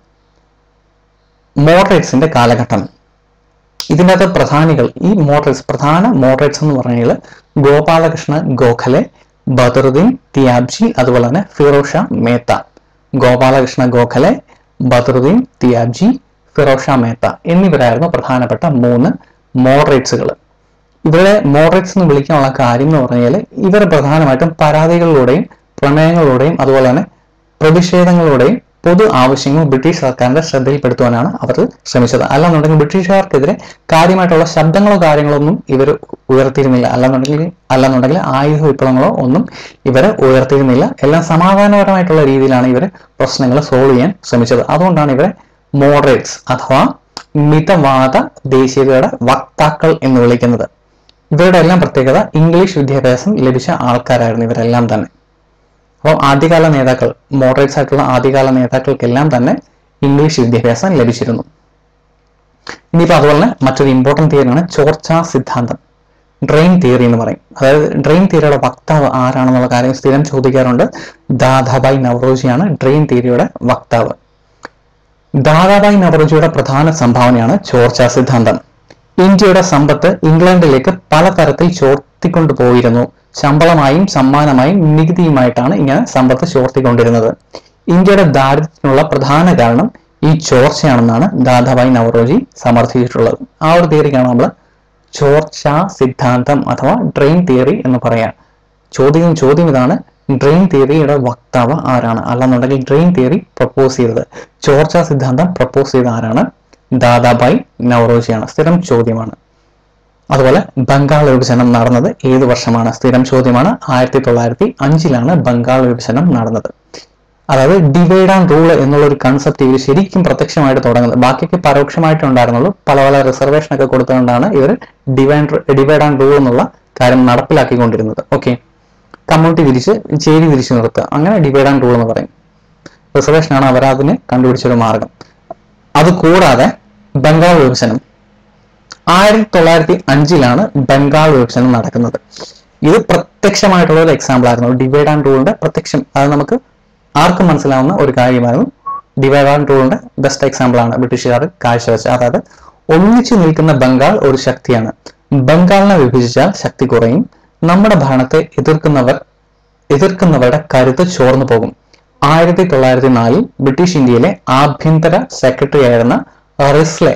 [SPEAKER 1] മോഡറേറ്റ്സിന്റെ കാലഘട്ടം ഇതിൻ്റെ അകത്ത് പ്രധാനികൾ ഈ മോഡറേറ്റ്സ് പ്രധാന മോഡറേറ്റ്സ് എന്ന് പറഞ്ഞാൽ ഗോപാലകൃഷ്ണ ഗോഖലെ ബദറുദ്ദീൻ തിയാബ്ജി അതുപോലെ തന്നെ ഫിറോസ് ഷാ മേത്ത ഗോപാലകൃഷ്ണ ഗോഖലെ ബദറുദ്ദീൻ തിയാബ്ജി ഫിറോസ് ഷാ മേത്ത എന്നിവരായിരുന്നു പ്രധാനപ്പെട്ട മൂന്ന് മോഡറേറ്റ്സുകൾ ഇവരെ മോഡറേറ്റ്സ് എന്ന് വിളിക്കാനുള്ള കാര്യം എന്ന് പറഞ്ഞാൽ ഇവർ പ്രധാനമായിട്ടും പരാതികളിലൂടെയും പ്രമേയങ്ങളിലൂടെയും അതുപോലെ തന്നെ പ്രതിഷേധങ്ങളിലൂടെയും പൊതു ആവശ്യങ്ങൾ ബ്രിട്ടീഷ് സർക്കാരിന്റെ ശ്രദ്ധയിൽപ്പെടുത്തുവാനാണ് അവർ ശ്രമിച്ചത് അല്ലാന്നുണ്ടെങ്കിൽ ബ്രിട്ടീഷുകാർക്കെതിരെ കാര്യമായിട്ടുള്ള ശബ്ദങ്ങളോ കാര്യങ്ങളോ ഒന്നും ഇവർ ഉയർത്തിയിരുന്നില്ല അല്ലാന്നുണ്ടെങ്കിൽ അല്ലാന്നുണ്ടെങ്കിൽ ആയുധ വിപ്ലവങ്ങളോ ഒന്നും ഇവർ ഉയർത്തിയിരുന്നില്ല എല്ലാം സമാധാനപരമായിട്ടുള്ള രീതിയിലാണ് ഇവർ പ്രശ്നങ്ങൾ സോൾവ് ചെയ്യാൻ ശ്രമിച്ചത് അതുകൊണ്ടാണ് ഇവരെ മോഡറേറ്റ്സ് അഥവാ മിതവാദ ദേശീയതയുടെ വക്താക്കൾ എന്ന് വിളിക്കുന്നത് ഇവരുടെ എല്ലാം പ്രത്യേകത ഇംഗ്ലീഷ് വിദ്യാഭ്യാസം ലഭിച്ച ആൾക്കാരായിരുന്നു ഇവരെല്ലാം തന്നെ അപ്പോൾ ആദ്യകാല നേതാക്കൾ മോഡറേറ്റ്സ് ആയിട്ടുള്ള ആദ്യകാല നേതാക്കൾക്കെല്ലാം തന്നെ ഇംഗ്ലീഷ് വിദ്യാഭ്യാസം ലഭിച്ചിരുന്നു ഇനിയിപ്പോൾ അതുപോലെ തന്നെ മറ്റൊരു ഇമ്പോർട്ടൻറ്റ് തിയറിയാണ് ചോർച്ച സിദ്ധാന്തം ഡ്രെയിൻ തിയറി എന്ന് പറയും അതായത് ഡ്രെയിൻ തിയറിയുടെ വക്താവ് ആരാണെന്നുള്ള കാര്യം സ്ഥിരം ചോദിക്കാറുണ്ട് ദാദാബായ് നവറോജിയാണ് ഡ്രെയിൻ തിയറിയുടെ വക്താവ് ദാദാബായ് നവറോജിയുടെ പ്രധാന സംഭാവനയാണ് ചോർച്ച സിദ്ധാന്തം ഇന്ത്യയുടെ സമ്പത്ത് ഇംഗ്ലണ്ടിലേക്ക് പലതരത്തിൽ ചോർത്തിക്കൊണ്ടുപോയിരുന്നു ശമ്പളമായും സമ്മാനമായും നികുതിയുമായിട്ടാണ് ഇങ്ങനെ സമ്പത്ത് ചോർത്തിക്കൊണ്ടിരുന്നത് ഇന്ത്യയുടെ ദാരിദ്ര്യത്തിനുള്ള പ്രധാന കാരണം ഈ ചോർച്ചയാണെന്നാണ് ദാദാബായ് നവറോജി സമർത്ഥിച്ചിട്ടുള്ളത് ആ ഒരു തിയറിക്കാണ് നമ്മൾ ചോർച്ച സിദ്ധാന്തം അഥവാ ഡ്രെയിൻ തിയറി എന്ന് പറയാം ചോദ്യം ചോദ്യം ഇതാണ് ഡ്രെയിൻ തിയറിയുടെ വക്താവ് ആരാണ് അല്ലെന്നുണ്ടെങ്കിൽ ഡ്രെയിൻ തിയറി പ്രപ്പോസ് ചെയ്തത് ചോർച്ച സിദ്ധാന്തം പ്രപ്പോസ് ചെയ്ത ആരാണ് ദാദാബായ് നവറോജിയാണ് സ്ഥിരം ചോദ്യമാണ് അതുപോലെ ബംഗാൾ വിഭജനം നടന്നത് ഏത് വർഷമാണ് സ്ഥിരം ചോദ്യമാണ് ആയിരത്തി തൊള്ളായിരത്തി അഞ്ചിലാണ് ബംഗാൾ വിഭജനം നടന്നത് അതായത് ഡിവൈഡ് ആൻഡ് റൂൾ എന്നുള്ള ഒരു കൺസെപ്റ്റ് ഇവർ ശരിക്കും പ്രത്യക്ഷമായിട്ട് തുടങ്ങുന്നത് ബാക്കിയൊക്കെ പരോക്ഷമായിട്ട് ഉണ്ടായിരുന്നുള്ളൂ പല പല റിസർവേഷൻ ഒക്കെ കൊടുത്തുകൊണ്ടാണ് ഇവർ ഡിവൈഡ് ഡിവൈഡ് ആൻഡ് റൂൾ എന്നുള്ള കാര്യം നടപ്പിലാക്കിക്കൊണ്ടിരുന്നത് ഓക്കെ കമ്മ്യൂണിറ്റി തിരിച്ച് ചേരി തിരിച്ചു നിർത്തുക അങ്ങനെ ഡിവൈഡ് ആൻഡ് റൂൾ എന്ന് പറയും റിസർവേഷൻ ആണ് അവരതിന് കണ്ടുപിടിച്ചൊരു മാർഗം അത് കൂടാതെ ബംഗാൾ വിഭജനം ആയിരത്തി തൊള്ളായിരത്തി അഞ്ചിലാണ് ബംഗാൾ വിഭജനം നടക്കുന്നത് ഇത് പ്രത്യക്ഷമായിട്ടുള്ള ഒരു എക്സാമ്പിൾ ആയിരുന്നു ഡിവൈഡ് ആൻഡ് റൂളിന്റെ പ്രത്യക്ഷം അത് നമുക്ക് ആർക്കും മനസ്സിലാവുന്ന ഒരു കാര്യമായിരുന്നു ഡിവൈഡ് ആൻഡ് റൂളിന്റെ ബെസ്റ്റ് എക്സാമ്പിൾ ആണ് ബ്രിട്ടീഷുകാർ കാഴ്ചവെച്ചത് അതായത് ഒന്നിച്ചു നിൽക്കുന്ന ബംഗാൾ ഒരു ശക്തിയാണ് ബംഗാളിനെ വിഭജിച്ചാൽ ശക്തി കുറയും നമ്മുടെ ഭരണത്തെ എതിർക്കുന്നവർ എതിർക്കുന്നവരുടെ കരുത്ത് ചോർന്നു പോകും ആയിരത്തി തൊള്ളായിരത്തി നാലിൽ ബ്രിട്ടീഷ് ഇന്ത്യയിലെ ആഭ്യന്തര സെക്രട്ടറി ആയിരുന്ന റിസ്ലെ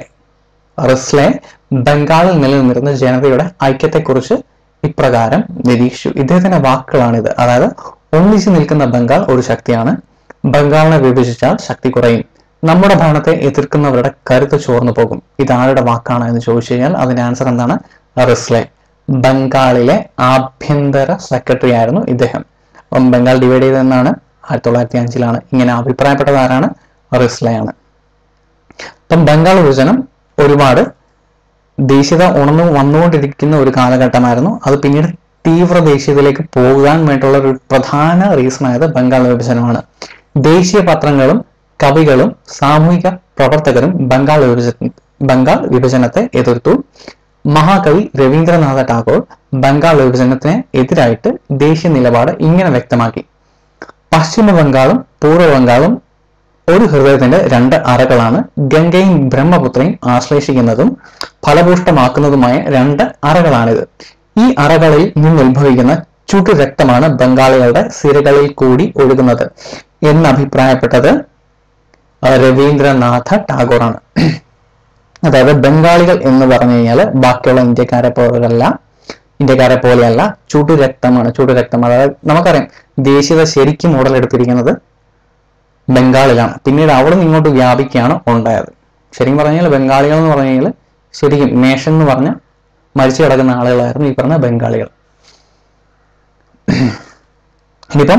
[SPEAKER 1] റിസ്ലെ ബംഗാളിൽ നിലനിന്നിരുന്ന ജനതയുടെ ഐക്യത്തെക്കുറിച്ച് ഇപ്രകാരം നിരീക്ഷിച്ചു ഇദ്ദേഹത്തിന്റെ വാക്കുകളാണിത് അതായത് ഒന്നിച്ചു നിൽക്കുന്ന ബംഗാൾ ഒരു ശക്തിയാണ് ബംഗാളിനെ വിഭജിച്ചാൽ ശക്തി കുറയും നമ്മുടെ ഭരണത്തെ എതിർക്കുന്നവരുടെ കരുത്ത് ചോർന്നു പോകും ഇത് ആരുടെ വാക്കാണ് എന്ന് ചോദിച്ചു കഴിഞ്ഞാൽ അതിന്റെ ആൻസർ എന്താണ് റിസ്ലെ ബംഗാളിലെ ആഭ്യന്തര സെക്രട്ടറി ആയിരുന്നു ഇദ്ദേഹം അപ്പം ബംഗാൾ ഡിവൈഡ് ചെയ്തതെന്നാണ് ആയിരത്തി തൊള്ളായിരത്തി അഞ്ചിലാണ് ഇങ്ങനെ അഭിപ്രായപ്പെട്ടത് ആരാണ് റിസ്ലെയാണ് അപ്പം ബംഗാൾ വിഭജനം ഒരുപാട് ദേശീയത ഉണർന്നു വന്നുകൊണ്ടിരിക്കുന്ന ഒരു കാലഘട്ടമായിരുന്നു അത് പിന്നീട് തീവ്ര ദേശീയതയിലേക്ക് പോകാൻ വേണ്ടിയുള്ള ഒരു പ്രധാന റീസൺ ആയത് ബംഗാൾ വിഭജനമാണ് ദേശീയ പത്രങ്ങളും കവികളും സാമൂഹിക പ്രവർത്തകരും ബംഗാൾ വിഭജന ബംഗാൾ വിഭജനത്തെ എതിർത്തു മഹാകവി രവീന്ദ്രനാഥ ടാഗോർ ബംഗാൾ വിഭജനത്തിന് എതിരായിട്ട് ദേശീയ നിലപാട് ഇങ്ങനെ വ്യക്തമാക്കി പശ്ചിമ ബംഗാളും പൂർവ്വ ബംഗാളും ഒരു ഹൃദയത്തിന്റെ രണ്ട് അറകളാണ് ഗംഗയും ബ്രഹ്മപുത്രയും ആശ്ലേഷിക്കുന്നതും ഫലപുഷ്ടമാക്കുന്നതുമായ രണ്ട് അറകളാണിത് ഈ അറകളിൽ നിന്നുത്ഭവിക്കുന്ന ചുട്ടു രക്തമാണ് ബംഗാളികളുടെ സിരകളിൽ കൂടി ഒഴുകുന്നത് എന്ന് അഭിപ്രായപ്പെട്ടത് രവീന്ദ്രനാഥ ടാഗോറാണ് അതായത് ബംഗാളികൾ എന്ന് പറഞ്ഞു കഴിഞ്ഞാൽ ബാക്കിയുള്ള ഇന്ത്യക്കാരെ പോലെയല്ല ഇന്ത്യക്കാരെ പോലെയല്ല ചുടു രക്തമാണ് ചുടു രക്തം അതായത് നമുക്കറിയാം ദേശീയത ശരിക്കും ഉടലെടുത്തിരിക്കുന്നത് ബംഗാളിലാണ് പിന്നീട് അവിടെ നിന്ന് ഇങ്ങോട്ട് വ്യാപിക്കുകയാണ് ഉണ്ടായത് ശരിക്കും പറഞ്ഞാൽ ബംഗാളികൾ എന്ന് പറഞ്ഞു കഴിഞ്ഞാൽ ശരിക്കും നേഷൻ എന്ന് പറഞ്ഞ മരിച്ചു കിടക്കുന്ന ആളുകളായിരുന്നു ഈ പറഞ്ഞ ബംഗാളികൾ ഇനിയിപ്പം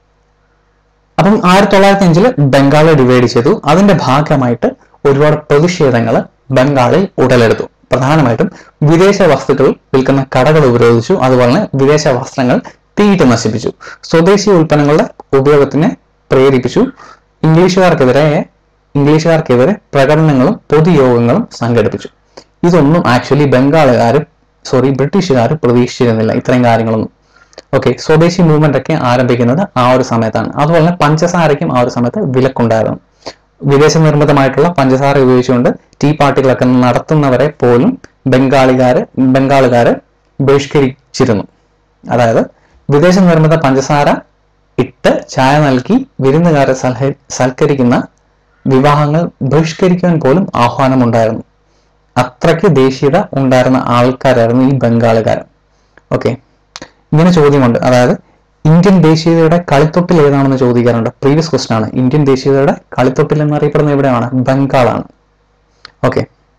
[SPEAKER 1] അപ്പം ആയിരത്തി തൊള്ളായിരത്തി അഞ്ചില് ബംഗാളെ ഡിവൈഡ് ചെയ്തു അതിന്റെ ഭാഗമായിട്ട് ഒരുപാട് പ്രതിഷേധങ്ങൾ ബംഗാളിൽ ഉടലെടുത്തു പ്രധാനമായിട്ടും വിദേശ വസ്തുക്കൾ വിൽക്കുന്ന കടകൾ ഉപരോധിച്ചു അതുപോലെ തന്നെ വിദേശ വസ്ത്രങ്ങൾ തീയിട്ട് നശിപ്പിച്ചു സ്വദേശി ഉൽപ്പന്നങ്ങളുടെ ഉപയോഗത്തിനെ പ്രേരിപ്പിച്ചു ഇംഗ്ലീഷുകാർക്കെതിരെ ഇംഗ്ലീഷുകാർക്കെതിരെ പ്രകടനങ്ങളും പൊതുയോഗങ്ങളും സംഘടിപ്പിച്ചു ഇതൊന്നും ആക്ച്വലി ബംഗാളുകാർ സോറി ബ്രിട്ടീഷുകാർ പ്രതീക്ഷിച്ചിരുന്നില്ല ഇത്രയും കാര്യങ്ങളൊന്നും ഓക്കെ സ്വദേശി മൂവ്മെന്റ് ഒക്കെ ആരംഭിക്കുന്നത് ആ ഒരു സമയത്താണ് അതുപോലെ തന്നെ പഞ്ചസാരയ്ക്കും ആ ഒരു സമയത്ത് വിലക്കുണ്ടായിരുന്നു വിദേശ നിർമ്മിതമായിട്ടുള്ള പഞ്ചസാര ഉപയോഗിച്ചുകൊണ്ട് ടീ പാർട്ടികളൊക്കെ നടത്തുന്നവരെ പോലും ബംഗാളികാര് ബംഗാളുകാര് ബഹിഷ്കരിച്ചിരുന്നു അതായത് വിദേശ നിർമ്മിത പഞ്ചസാര ഇട്ട് ചായ നൽകി വിരുന്നുകാരെ സൽഹ സൽക്കരിക്കുന്ന വിവാഹങ്ങൾ ബഹിഷ്കരിക്കാൻ പോലും ആഹ്വാനമുണ്ടായിരുന്നു അത്രയ്ക്ക് ദേശീയത ഉണ്ടായിരുന്ന ആൾക്കാരായിരുന്നു ഈ ബംഗാളുകാർ ഓക്കെ ഇങ്ങനെ ചോദ്യമുണ്ട് അതായത് ഇന്ത്യൻ ദേശീയതയുടെ കളിത്തൊട്ടിൽ ഏതാണെന്ന് ചോദിക്കാറുണ്ട് പ്രീവിയസ് ക്വസ്റ്റൻ ആണ് ഇന്ത്യൻ ദേശീയതയുടെ കളിത്തൊട്ടിൽ എന്നറിയപ്പെടുന്ന എവിടെയാണ് ബംഗാളാണ് ഓക്കെ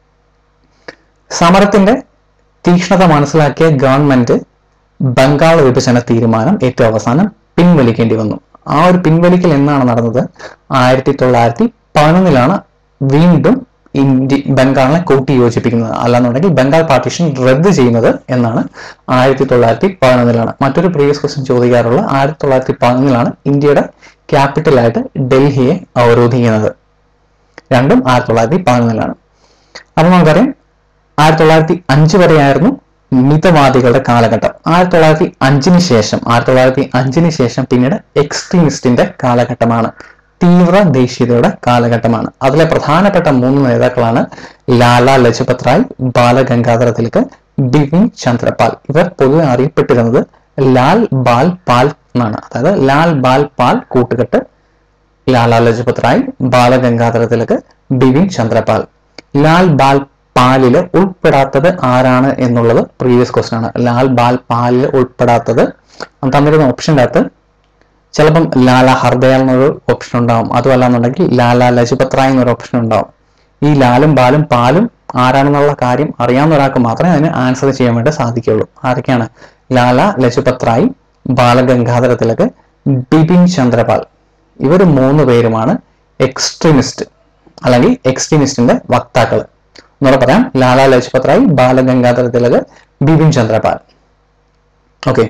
[SPEAKER 1] സമരത്തിന്റെ തീക്ഷ്ണത മനസ്സിലാക്കിയ ഗവൺമെന്റ് ബംഗാൾ വിഭജന തീരുമാനം ഏറ്റവും അവസാനം പിൻവലിക്കേണ്ടി വന്നു ആ ഒരു പിൻവലിക്കൽ എന്നാണ് നടന്നത് ആയിരത്തി തൊള്ളായിരത്തി പതിനൊന്നിലാണ് വീണ്ടും ഇന്ത്യ ബംഗാളിനെ കൂട്ടി യോജിപ്പിക്കുന്നത് അല്ലാന്നുണ്ടെങ്കിൽ ബംഗാൾ പാർട്ടീഷൻ റദ്ദ് ചെയ്യുന്നത് എന്നാണ് ആയിരത്തി തൊള്ളായിരത്തി പതിനൊന്നിലാണ് മറ്റൊരു പ്രീവിയസ് ക്വസ്റ്റ്യൻ ചോദിക്കാറുള്ള ആയിരത്തി തൊള്ളായിരത്തി പതിനൊന്നിലാണ് ഇന്ത്യയുടെ ക്യാപിറ്റലായിട്ട് ഡൽഹിയെ അവരോധിക്കുന്നത് രണ്ടും ആയിരത്തി തൊള്ളായിരത്തി പതിനൊന്നിലാണ് അപ്പൊ നമുക്കറിയാം ആയിരത്തി തൊള്ളായിരത്തി അഞ്ച് വരെയായിരുന്നു മിതവാദികളുടെ കാലഘട്ടം ആയിരത്തി തൊള്ളായിരത്തി അഞ്ചിന് ശേഷം ആയിരത്തി തൊള്ളായിരത്തി അഞ്ചിന് ശേഷം പിന്നീട് എക്സ്ട്രീമിസ്റ്റിന്റെ കാലഘട്ടമാണ് തീവ്ര ദേശീയതയുടെ കാലഘട്ടമാണ് അതിലെ പ്രധാനപ്പെട്ട മൂന്ന് നേതാക്കളാണ് ലാല ലജപത് റായ് ബാലഗംഗാധര തിലക് ബിപിൻ ചന്ദ്രപാൽ ഇവർ പൊതുവെ അറിയപ്പെട്ടിരുന്നത് ലാൽ ബാൽ പാൽ എന്നാണ് അതായത് ലാൽ ബാൽ പാൽ കൂട്ടുകെട്ട് ലാല ലജപത് റായ് ബാലഗംഗാധര തിലക് ബിപിൻ ചന്ദ്രപാൽ ലാൽ ബാൽ പാലില് ഉൾപ്പെടാത്തത് ആരാണ് എന്നുള്ളത് പ്രീവിയസ് ക്വസ്റ്റൻ ആണ് ലാൽ ബാൽ പാലിൽ ഉൾപ്പെടാത്തത് തന്നിരുന്ന ഓപ്ഷൻ്റെ അകത്ത് ചിലപ്പം ലാല ഹർദയാൽ എന്നൊരു ഓപ്ഷൻ ഉണ്ടാവും അതുമല്ല എന്നുണ്ടെങ്കിൽ ലാല ലജപത് റായ് എന്നൊരു ഓപ്ഷൻ ഉണ്ടാവും ഈ ലാലും ബാലും പാലും ആരാണെന്നുള്ള കാര്യം അറിയാവുന്ന ഒരാൾക്ക് മാത്രമേ അതിന് ആൻസർ ചെയ്യാൻ വേണ്ടി സാധിക്കുകയുള്ളൂ ആരൊക്കെയാണ് ലാല ലജപത് റായ് ബാലഗംഗാധര തിലക് ബിപിൻ ചന്ദ്രപാൽ ഇവർ മൂന്ന് പേരുമാണ് എക്സ്ട്രീമിസ്റ്റ് അല്ലെങ്കിൽ എക്സ്ട്രീമിസ്റ്റിന്റെ വക്താക്കൾ എന്നൂടെ പറയാം ലാല ലജപത് റായ് ബാലഗംഗാധര തിലക് ബിപിൻ ചന്ദ്രപാൽ ഓക്കെ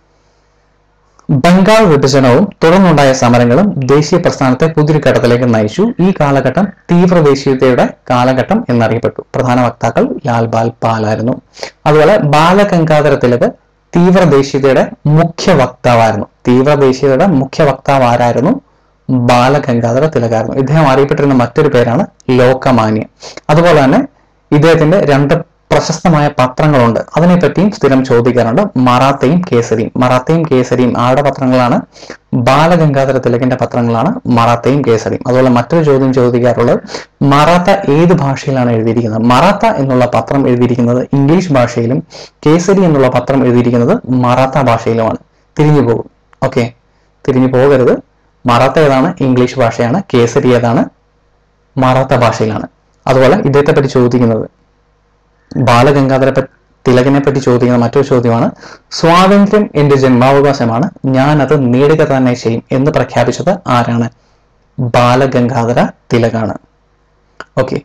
[SPEAKER 1] ബംഗാൾ വിഭജനവും തുടർന്നുണ്ടായ സമരങ്ങളും ദേശീയ പ്രസ്ഥാനത്തെ പുതിയൊരു ഘട്ടത്തിലേക്ക് നയിച്ചു ഈ കാലഘട്ടം തീവ്ര ദേശീയതയുടെ കാലഘട്ടം എന്നറിയപ്പെട്ടു പ്രധാന വക്താക്കൾ ലാൽ ബാൽ പാലായിരുന്നു അതുപോലെ ബാലഗംഗാധര തിലക് തീവ്ര ദേശീയതയുടെ മുഖ്യ വക്താവായിരുന്നു തീവ്ര ദേശീയതയുടെ മുഖ്യ വക്താവ് ആരായിരുന്നു ബാലഗംഗാധര തിലകായിരുന്നു ഇദ്ദേഹം അറിയപ്പെട്ടിരുന്ന മറ്റൊരു പേരാണ് ലോകമാന്യ അതുപോലെ തന്നെ ഇദ്ദേഹത്തിന്റെ രണ്ട് പ്രശസ്തമായ പത്രങ്ങളുണ്ട് അതിനെപ്പറ്റിയും സ്ഥിരം ചോദിക്കാറുണ്ട് മറാത്തയും കേസരിയും മറാത്തയും കേസരിയും ആരുടെ പത്രങ്ങളാണ് ബാലഗംഗാധര തിലകിന്റെ പത്രങ്ങളാണ് മറാത്തയും കേസരിയും അതുപോലെ മറ്റൊരു ചോദ്യം ചോദിക്കാറുള്ളത് മറാത്ത ഏത് ഭാഷയിലാണ് എഴുതിയിരിക്കുന്നത് മറാത്ത എന്നുള്ള പത്രം എഴുതിയിരിക്കുന്നത് ഇംഗ്ലീഷ് ഭാഷയിലും കേസരി എന്നുള്ള പത്രം എഴുതിയിരിക്കുന്നത് മറാത്ത ഭാഷയിലുമാണ് തിരിഞ്ഞു പോകും ഓക്കെ തിരിഞ്ഞു പോകരുത് മറാത്ത ഏതാണ് ഇംഗ്ലീഷ് ഭാഷയാണ് കേസരി ഏതാണ് മറാത്ത ഭാഷയിലാണ് അതുപോലെ ഇദ്ദേഹത്തെ പറ്റി ചോദിക്കുന്നത് ബാലഗംഗാധര പ- തിലകനെ പറ്റി ചോദിക്കുന്ന മറ്റൊരു ചോദ്യമാണ് സ്വാതന്ത്ര്യം എന്റെ ജന്മാവകാശമാണ് ഞാൻ അത് നേടുക തന്നെ ചെയ്യും എന്ന് പ്രഖ്യാപിച്ചത് ആരാണ് ബാലഗംഗാധര തിലകാണ് ഓക്കെ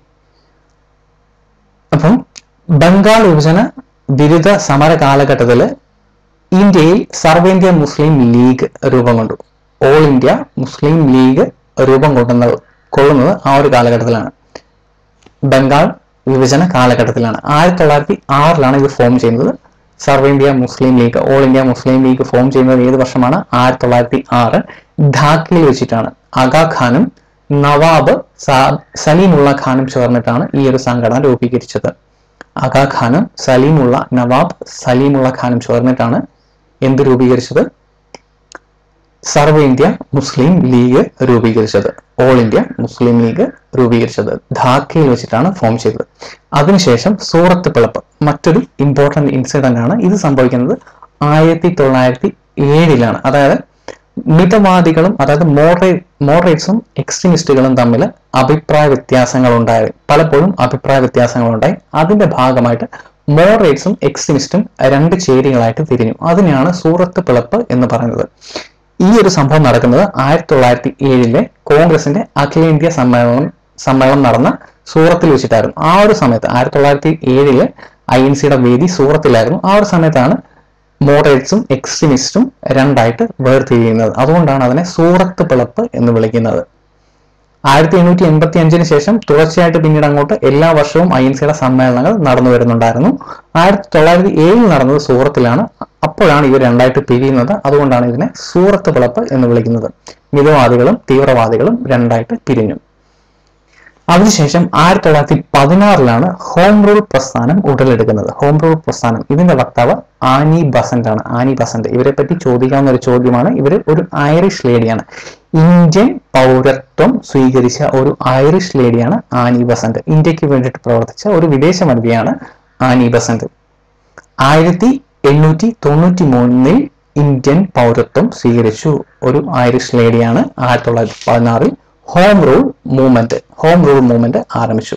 [SPEAKER 1] അപ്പം ബംഗാൾ വിഭജന വിരുദ്ധ സമര കാലഘട്ടത്തിൽ ഇന്ത്യയിൽ സർവേന്ത്യ മുസ്ലിം ലീഗ് രൂപം കൊണ്ടു ഓൾ ഇന്ത്യ മുസ്ലിം ലീഗ് രൂപം കൊണ്ടുന്നത് കൊള്ളുന്നത് ആ ഒരു കാലഘട്ടത്തിലാണ് ബംഗാൾ വിഭജന കാലഘട്ടത്തിലാണ് ആയിരത്തി തൊള്ളായിരത്തി ആറിലാണ് ഇത് ഫോം ചെയ്യുന്നത് സർവ India Muslim League All India Muslim League form ചെയ്യുന്നത് ഏത് വർഷമാണ് ആയിരത്തി തൊള്ളായിരത്തി ആറ് ധാക്കയിൽ വെച്ചിട്ടാണ് അഗാ ഖാനും നവാബ് സാ- സലീമുള്ള ഖാനും ചേർന്നിട്ടാണ് ഈ ഒരു സംഘടന രൂപീകരിച്ചത് അഗാ ഖാനും സലീമുള്ള നവാബ് സലീമുള്ള ഖാനും ചേർന്നിട്ടാണ് എന്ത് രൂപീകരിച്ചത് സർവ ഇന്ത്യ മുസ്ലിം ലീഗ് രൂപീകരിച്ചത് ഓൾ ഇന്ത്യ മുസ്ലിം ലീഗ് രൂപീകരിച്ചത് ധാക്കയിൽ വെച്ചിട്ടാണ് ഫോം ചെയ്തത് അതിനുശേഷം സൂറത്ത് പിളപ്പ് മറ്റൊരു ഇമ്പോർട്ടന്റ് ഇൻസിഡന്റ് ആണ് ഇത് സംഭവിക്കുന്നത് ആയിരത്തി തൊള്ളായിരത്തി ഏഴിലാണ് അതായത് മിതവാദികളും അതായത് മോഡറേറ്റ് മോഡറേറ്റ്സും എക്സ്ട്രീമിസ്റ്റുകളും തമ്മിൽ അഭിപ്രായ വ്യത്യാസങ്ങൾ ഉണ്ടായി പലപ്പോഴും അഭിപ്രായ വ്യത്യാസങ്ങൾ ഉണ്ടായി അതിന്റെ ഭാഗമായിട്ട് മോഡറേറ്റ്സും എക്സ്ട്രീമിസ്റ്റും രണ്ട് ചേരികളായിട്ട് തിരിഞ്ഞു അതിനെയാണ് സൂറത്ത് പിളപ്പ് എന്ന് പറയുന്നത് ഈ ഒരു സംഭവം നടക്കുന്നത് ആയിരത്തി തൊള്ളായിരത്തി ഏഴിലെ കോൺഗ്രസിന്റെ അഖിലേന്ത്യാ സമ്മേളനം സമ്മേളനം നടന്ന സൂറത്തിൽ വെച്ചിട്ടായിരുന്നു ആ ഒരു സമയത്ത് ആയിരത്തി തൊള്ളായിരത്തി ഏഴില് ഐ എൻ സിയുടെ വേദി സൂറത്തിലായിരുന്നു ആ ഒരു സമയത്താണ് മോഡറേറ്റ്സും എക്സ്ട്രീമിസ്റ്റും രണ്ടായിട്ട് വേർതിരിയുന്നത് അതുകൊണ്ടാണ് അതിനെ സൂറത്ത് പിളപ്പ് എന്ന് വിളിക്കുന്നത് ആയിരത്തി എണ്ണൂറ്റി എൺപത്തി അഞ്ചിന് ശേഷം തുടർച്ചയായിട്ട് പിന്നീട് അങ്ങോട്ട് എല്ലാ വർഷവും ഐ എൻ സിയുടെ സമ്മേളനങ്ങൾ നടന്നു വരുന്നുണ്ടായിരുന്നു ആയിരത്തി തൊള്ളായിരത്തി ഏഴിൽ നടന്നത് സൂറത്തിലാണ് അപ്പോഴാണ് ഇവർ രണ്ടായിട്ട് പിരിയുന്നത് അതുകൊണ്ടാണ് ഇതിനെ സൂറത്ത് പിളപ്പ് എന്ന് വിളിക്കുന്നത് മിതവാദികളും തീവ്രവാദികളും രണ്ടായിട്ട് പിരിഞ്ഞു അതിനുശേഷം ആയിരത്തി തൊള്ളായിരത്തി പതിനാറിലാണ് ഹോം റൂൾ പ്രസ്ഥാനം ഉടലെടുക്കുന്നത് ഹോം റൂൾ പ്രസ്ഥാനം ഇതിന്റെ വക്താവ് ആനി ബസന്റ് ആണ് ആനി ബസന്റ് ഇവരെ പറ്റി ചോദിക്കാവുന്ന ഒരു ചോദ്യമാണ് ഇവർ ഒരു ഐറിഷ് ലേഡിയാണ് ഇന്ത്യൻ പൗരത്വം സ്വീകരിച്ച ഒരു ഐറിഷ് ലേഡിയാണ് ആനി ബസന്റ് ഇന്ത്യക്ക് വേണ്ടിയിട്ട് പ്രവർത്തിച്ച ഒരു വിദേശ വനിതയാണ് ആനി ബസന്റ് ആയിരത്തി എണ്ണൂറ്റി തൊണ്ണൂറ്റി മൂന്നിൽ ഇന്ത്യൻ പൗരത്വം സ്വീകരിച്ചു ഒരു ഐറിഷ് ലേഡിയാണ് ആയിരത്തി തൊള്ളായിരത്തി പതിനാറിൽ home rule movement home rule movement ആരംഭിച്ചു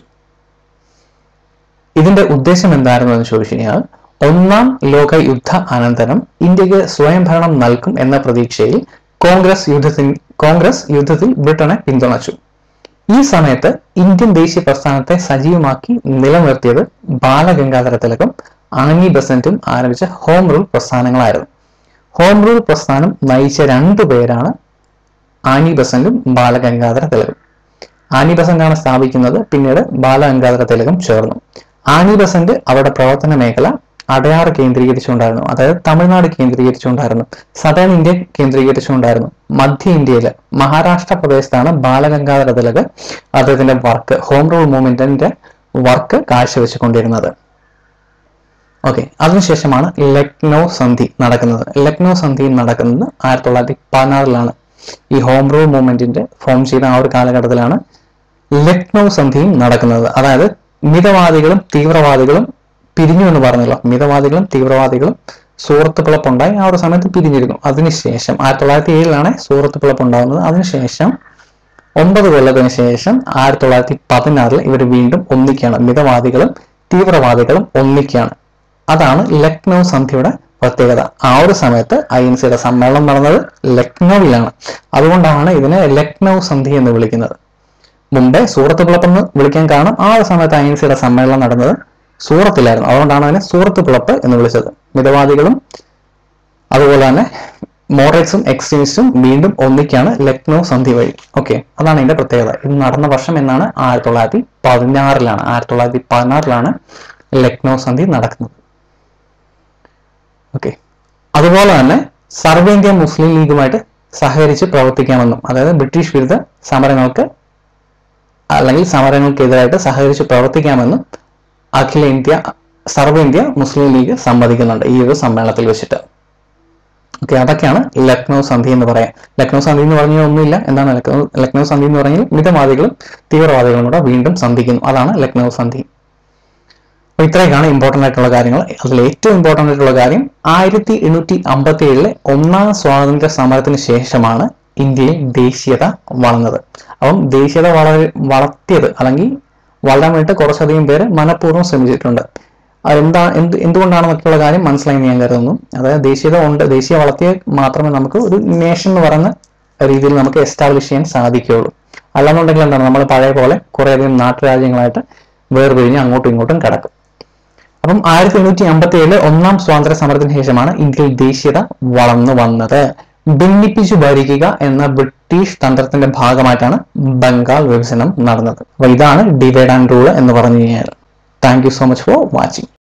[SPEAKER 1] ഇതിന്റെ ഉദ്ദേശം എന്തായിരുന്നു എന്ന് ചോദിച്ചു കഴിഞ്ഞാൽ ഒന്നാം ലോക യുദ്ധ അനന്തരം ഇന്ത്യക്ക് സ്വയംഭരണം നൽകും എന്ന പ്രതീക്ഷയിൽ കോൺഗ്രസ് യുദ്ധത്തിൽ കോൺഗ്രസ് യുദ്ധത്തിൽ ബ്രിട്ടനെ പിന്തുണച്ചു ഈ സമയത്ത് ഇന്ത്യൻ ദേശീയ പ്രസ്ഥാനത്തെ സജീവമാക്കി നിലനിർത്തിയത് ബാലഗംഗാധര തിലകം ആനി ബസന്റും ആരംഭിച്ച ഹോം റൂൾ പ്രസ്ഥാനങ്ങളായിരുന്നു ഹോം റൂൾ പ്രസ്ഥാനം നയിച്ച രണ്ടു പേരാണ് ആനി ബസന്റും ബാലഗംഗാധര തിലകം ആനി ബസന്റാണ് സ്ഥാപിക്കുന്നത് പിന്നീട് ബാലഗംഗാധര തിലകം ചേർന്നു ആനി ബസന്റ് അവരുടെ പ്രവർത്തന മേഖല അടയാർ കേന്ദ്രീകരിച്ചുകൊണ്ടായിരുന്നു അതായത് തമിഴ്നാട് കേന്ദ്രീകരിച്ചുകൊണ്ടായിരുന്നു സദേൺ ഇന്ത്യ കേന്ദ്രീകരിച്ചുകൊണ്ടായിരുന്നു മധ്യ ഇന്ത്യയില് മഹാരാഷ്ട്ര പ്രദേശത്താണ് ബാലഗംഗാധര തിലക് അദ്ദേഹത്തിന്റെ വർക്ക് ഹോം റൂൾ മൂവ്മെന്റിന്റെ വർക്ക് കാഴ്ചവെച്ചുകൊണ്ടിരുന്നത് ഓക്കെ അതിനുശേഷമാണ് ലക്നൗ സന്ധി നടക്കുന്നത് ലക്നൗ സന്ധി നടക്കുന്നത് ആയിരത്തി തൊള്ളായിരത്തി പതിനാറിലാണ് ഈ ഹോം റൂൾ മൂവ്മെന്റിന്റെ ഫോം ചെയ്ത ആ ഒരു കാലഘട്ടത്തിലാണ് ലക്നൗ സന്ധിയും നടക്കുന്നത് അതായത് മിതവാദികളും തീവ്രവാദികളും പിരിഞ്ഞു എന്ന് പറഞ്ഞല്ലോ മിതവാദികളും തീവ്രവാദികളും സൂറത്ത് പിളപ്പുണ്ടായി ആ ഒരു സമയത്ത് പിരിഞ്ഞിരുന്നു അതിനുശേഷം ആയിരത്തി തൊള്ളായിരത്തി ഏഴിലാണ് സൂറത്ത് പിളപ്പ് ഉണ്ടാകുന്നത് അതിനുശേഷം ഒമ്പത് കൊല്ലത്തിന് ശേഷം ആയിരത്തി തൊള്ളായിരത്തി പതിനാറിൽ ഇവർ വീണ്ടും ഒന്നിക്കുകയാണ് മിതവാദികളും തീവ്രവാദികളും ഒന്നിക്കുകയാണ് അതാണ് ലക്നൗ സന്ധിയുടെ പ്രത്യേകത ആ ഒരു സമയത്ത് ഐ എൻ സിയുടെ സമ്മേളനം നടന്നത് ലക്നൌവിലാണ് അതുകൊണ്ടാണ് ഇതിനെ ലക്നൗ സന്ധി എന്ന് വിളിക്കുന്നത് മുമ്പേ സൂറത്ത് പിളപ്പ് എന്ന് വിളിക്കാൻ കാരണം ആ ഒരു സമയത്ത് ഐ എൻ സിയുടെ സമ്മേളനം നടന്നത് സൂറത്തിലായിരുന്നു അതുകൊണ്ടാണ് അതിനെ സൂറത്ത് പിളപ്പ് എന്ന് വിളിച്ചത് മിതവാദികളും അതുപോലെ തന്നെ മോഡറേറ്റ്സും എക്സ്ട്രീമിസ്റ്റും വീണ്ടും ഒന്നിക്കാണ് ലക്നൗ സന്ധി വഴി ഓക്കെ അതാണ് ഇതിന്റെ പ്രത്യേകത ഇത് നടന്ന വർഷം എന്നാണ് ആയിരത്തി തൊള്ളായിരത്തി പതിനാറിലാണ് ആയിരത്തി തൊള്ളായിരത്തി പതിനാറിലാണ് ലക്നൗ സന്ധി നടക്കുന്നത് ഓക്കെ അതുപോലെ തന്നെ സർവേന്ത്യ മുസ്ലിം ലീഗുമായിട്ട് സഹകരിച്ച് പ്രവർത്തിക്കാമെന്നും അതായത് ബ്രിട്ടീഷ് വിരുദ്ധ സമരങ്ങൾക്ക് അല്ലെങ്കിൽ സമരങ്ങൾക്കെതിരായിട്ട് സഹകരിച്ച് പ്രവർത്തിക്കാമെന്നും അഖിലേന്ത്യ സർവേന്ത്യ മുസ്ലിം ലീഗ് സമ്മതിക്കുന്നുണ്ട് ഈ ഒരു സമ്മേളനത്തിൽ വെച്ചിട്ട് ഓക്കെ അതൊക്കെയാണ് ലക്നൗ സന്ധി എന്ന് പറയാം ലക്നൗ സന്ധി എന്ന് പറഞ്ഞാൽ ഒന്നുമില്ല എന്താണ് ലക്നൗ ലക്നൗ സന്ധി എന്ന് പറഞ്ഞാൽ മിതവാദികളും തീവ്രവാദികളും കൂടെ വീണ്ടും സന്ധിക്കുന്നു അതാണ് ലക്നൗ സന്ധി അപ്പൊ ഇത്രയൊക്കെയാണ് ഇമ്പോർട്ടന്റ് ആയിട്ടുള്ള കാര്യങ്ങൾ അതിൽ ഏറ്റവും ഇമ്പോർട്ടന്റ് ആയിട്ടുള്ള കാര്യം ആയിരത്തി എണ്ണൂറ്റി അമ്പത്തി ഏഴിലെ ഒന്നാം സ്വാതന്ത്ര്യ സമരത്തിന് ശേഷമാണ് ഇന്ത്യയിൽ ദേശീയത വളർന്നത് അപ്പം ദേശീയത വള വളർത്തിയത് അല്ലെങ്കിൽ വളരാൻ വേണ്ടിയിട്ട് കുറച്ചധികം പേര് മനഃപൂർവ്വം ശ്രമിച്ചിട്ടുണ്ട് അതെന്താ എന്ത് എന്തുകൊണ്ടാണെന്നൊക്കെയുള്ള കാര്യം മനസ്സിലായി എന്ന് ഞാൻ കരുതുന്നു അതായത് ദേശീയത ഉണ്ട് ദേശീയ വളർത്തിയ മാത്രമേ നമുക്ക് ഒരു നേഷൻ എന്ന് പറയുന്ന രീതിയിൽ നമുക്ക് എസ്റ്റാബ്ലിഷ് ചെയ്യാൻ സാധിക്കുകയുള്ളൂ അല്ലാന്നുണ്ടെങ്കിൽ എന്താണ് നമ്മൾ പഴയ പോലെ കുറേയധികം നാട്ടുരാജ്യങ്ങളായിട്ട് വേർപിരിഞ്ഞ് അങ്ങോട്ടും ഇങ്ങോട്ടും കിടക്കും അപ്പം ആയിരത്തി എണ്ണൂറ്റി അമ്പത്തി ഏഴില് ഒന്നാം സ്വാതന്ത്ര്യ സമരത്തിന് ശേഷമാണ് ഇന്ത്യയിൽ ദേശീയത വളർന്നു വന്നത് ഭിന്നിപ്പിച്ചു ഭരിക്കുക എന്ന ബ്രിട്ടീഷ് തന്ത്രത്തിന്റെ ഭാഗമായിട്ടാണ് ബംഗാൾ വിഭജനം നടന്നത് അപ്പൊ ഇതാണ് ഡിവൈഡ് ആൻഡ് റൂൾ എന്ന് പറഞ്ഞു കഴിഞ്ഞാൽ thank you so much for watching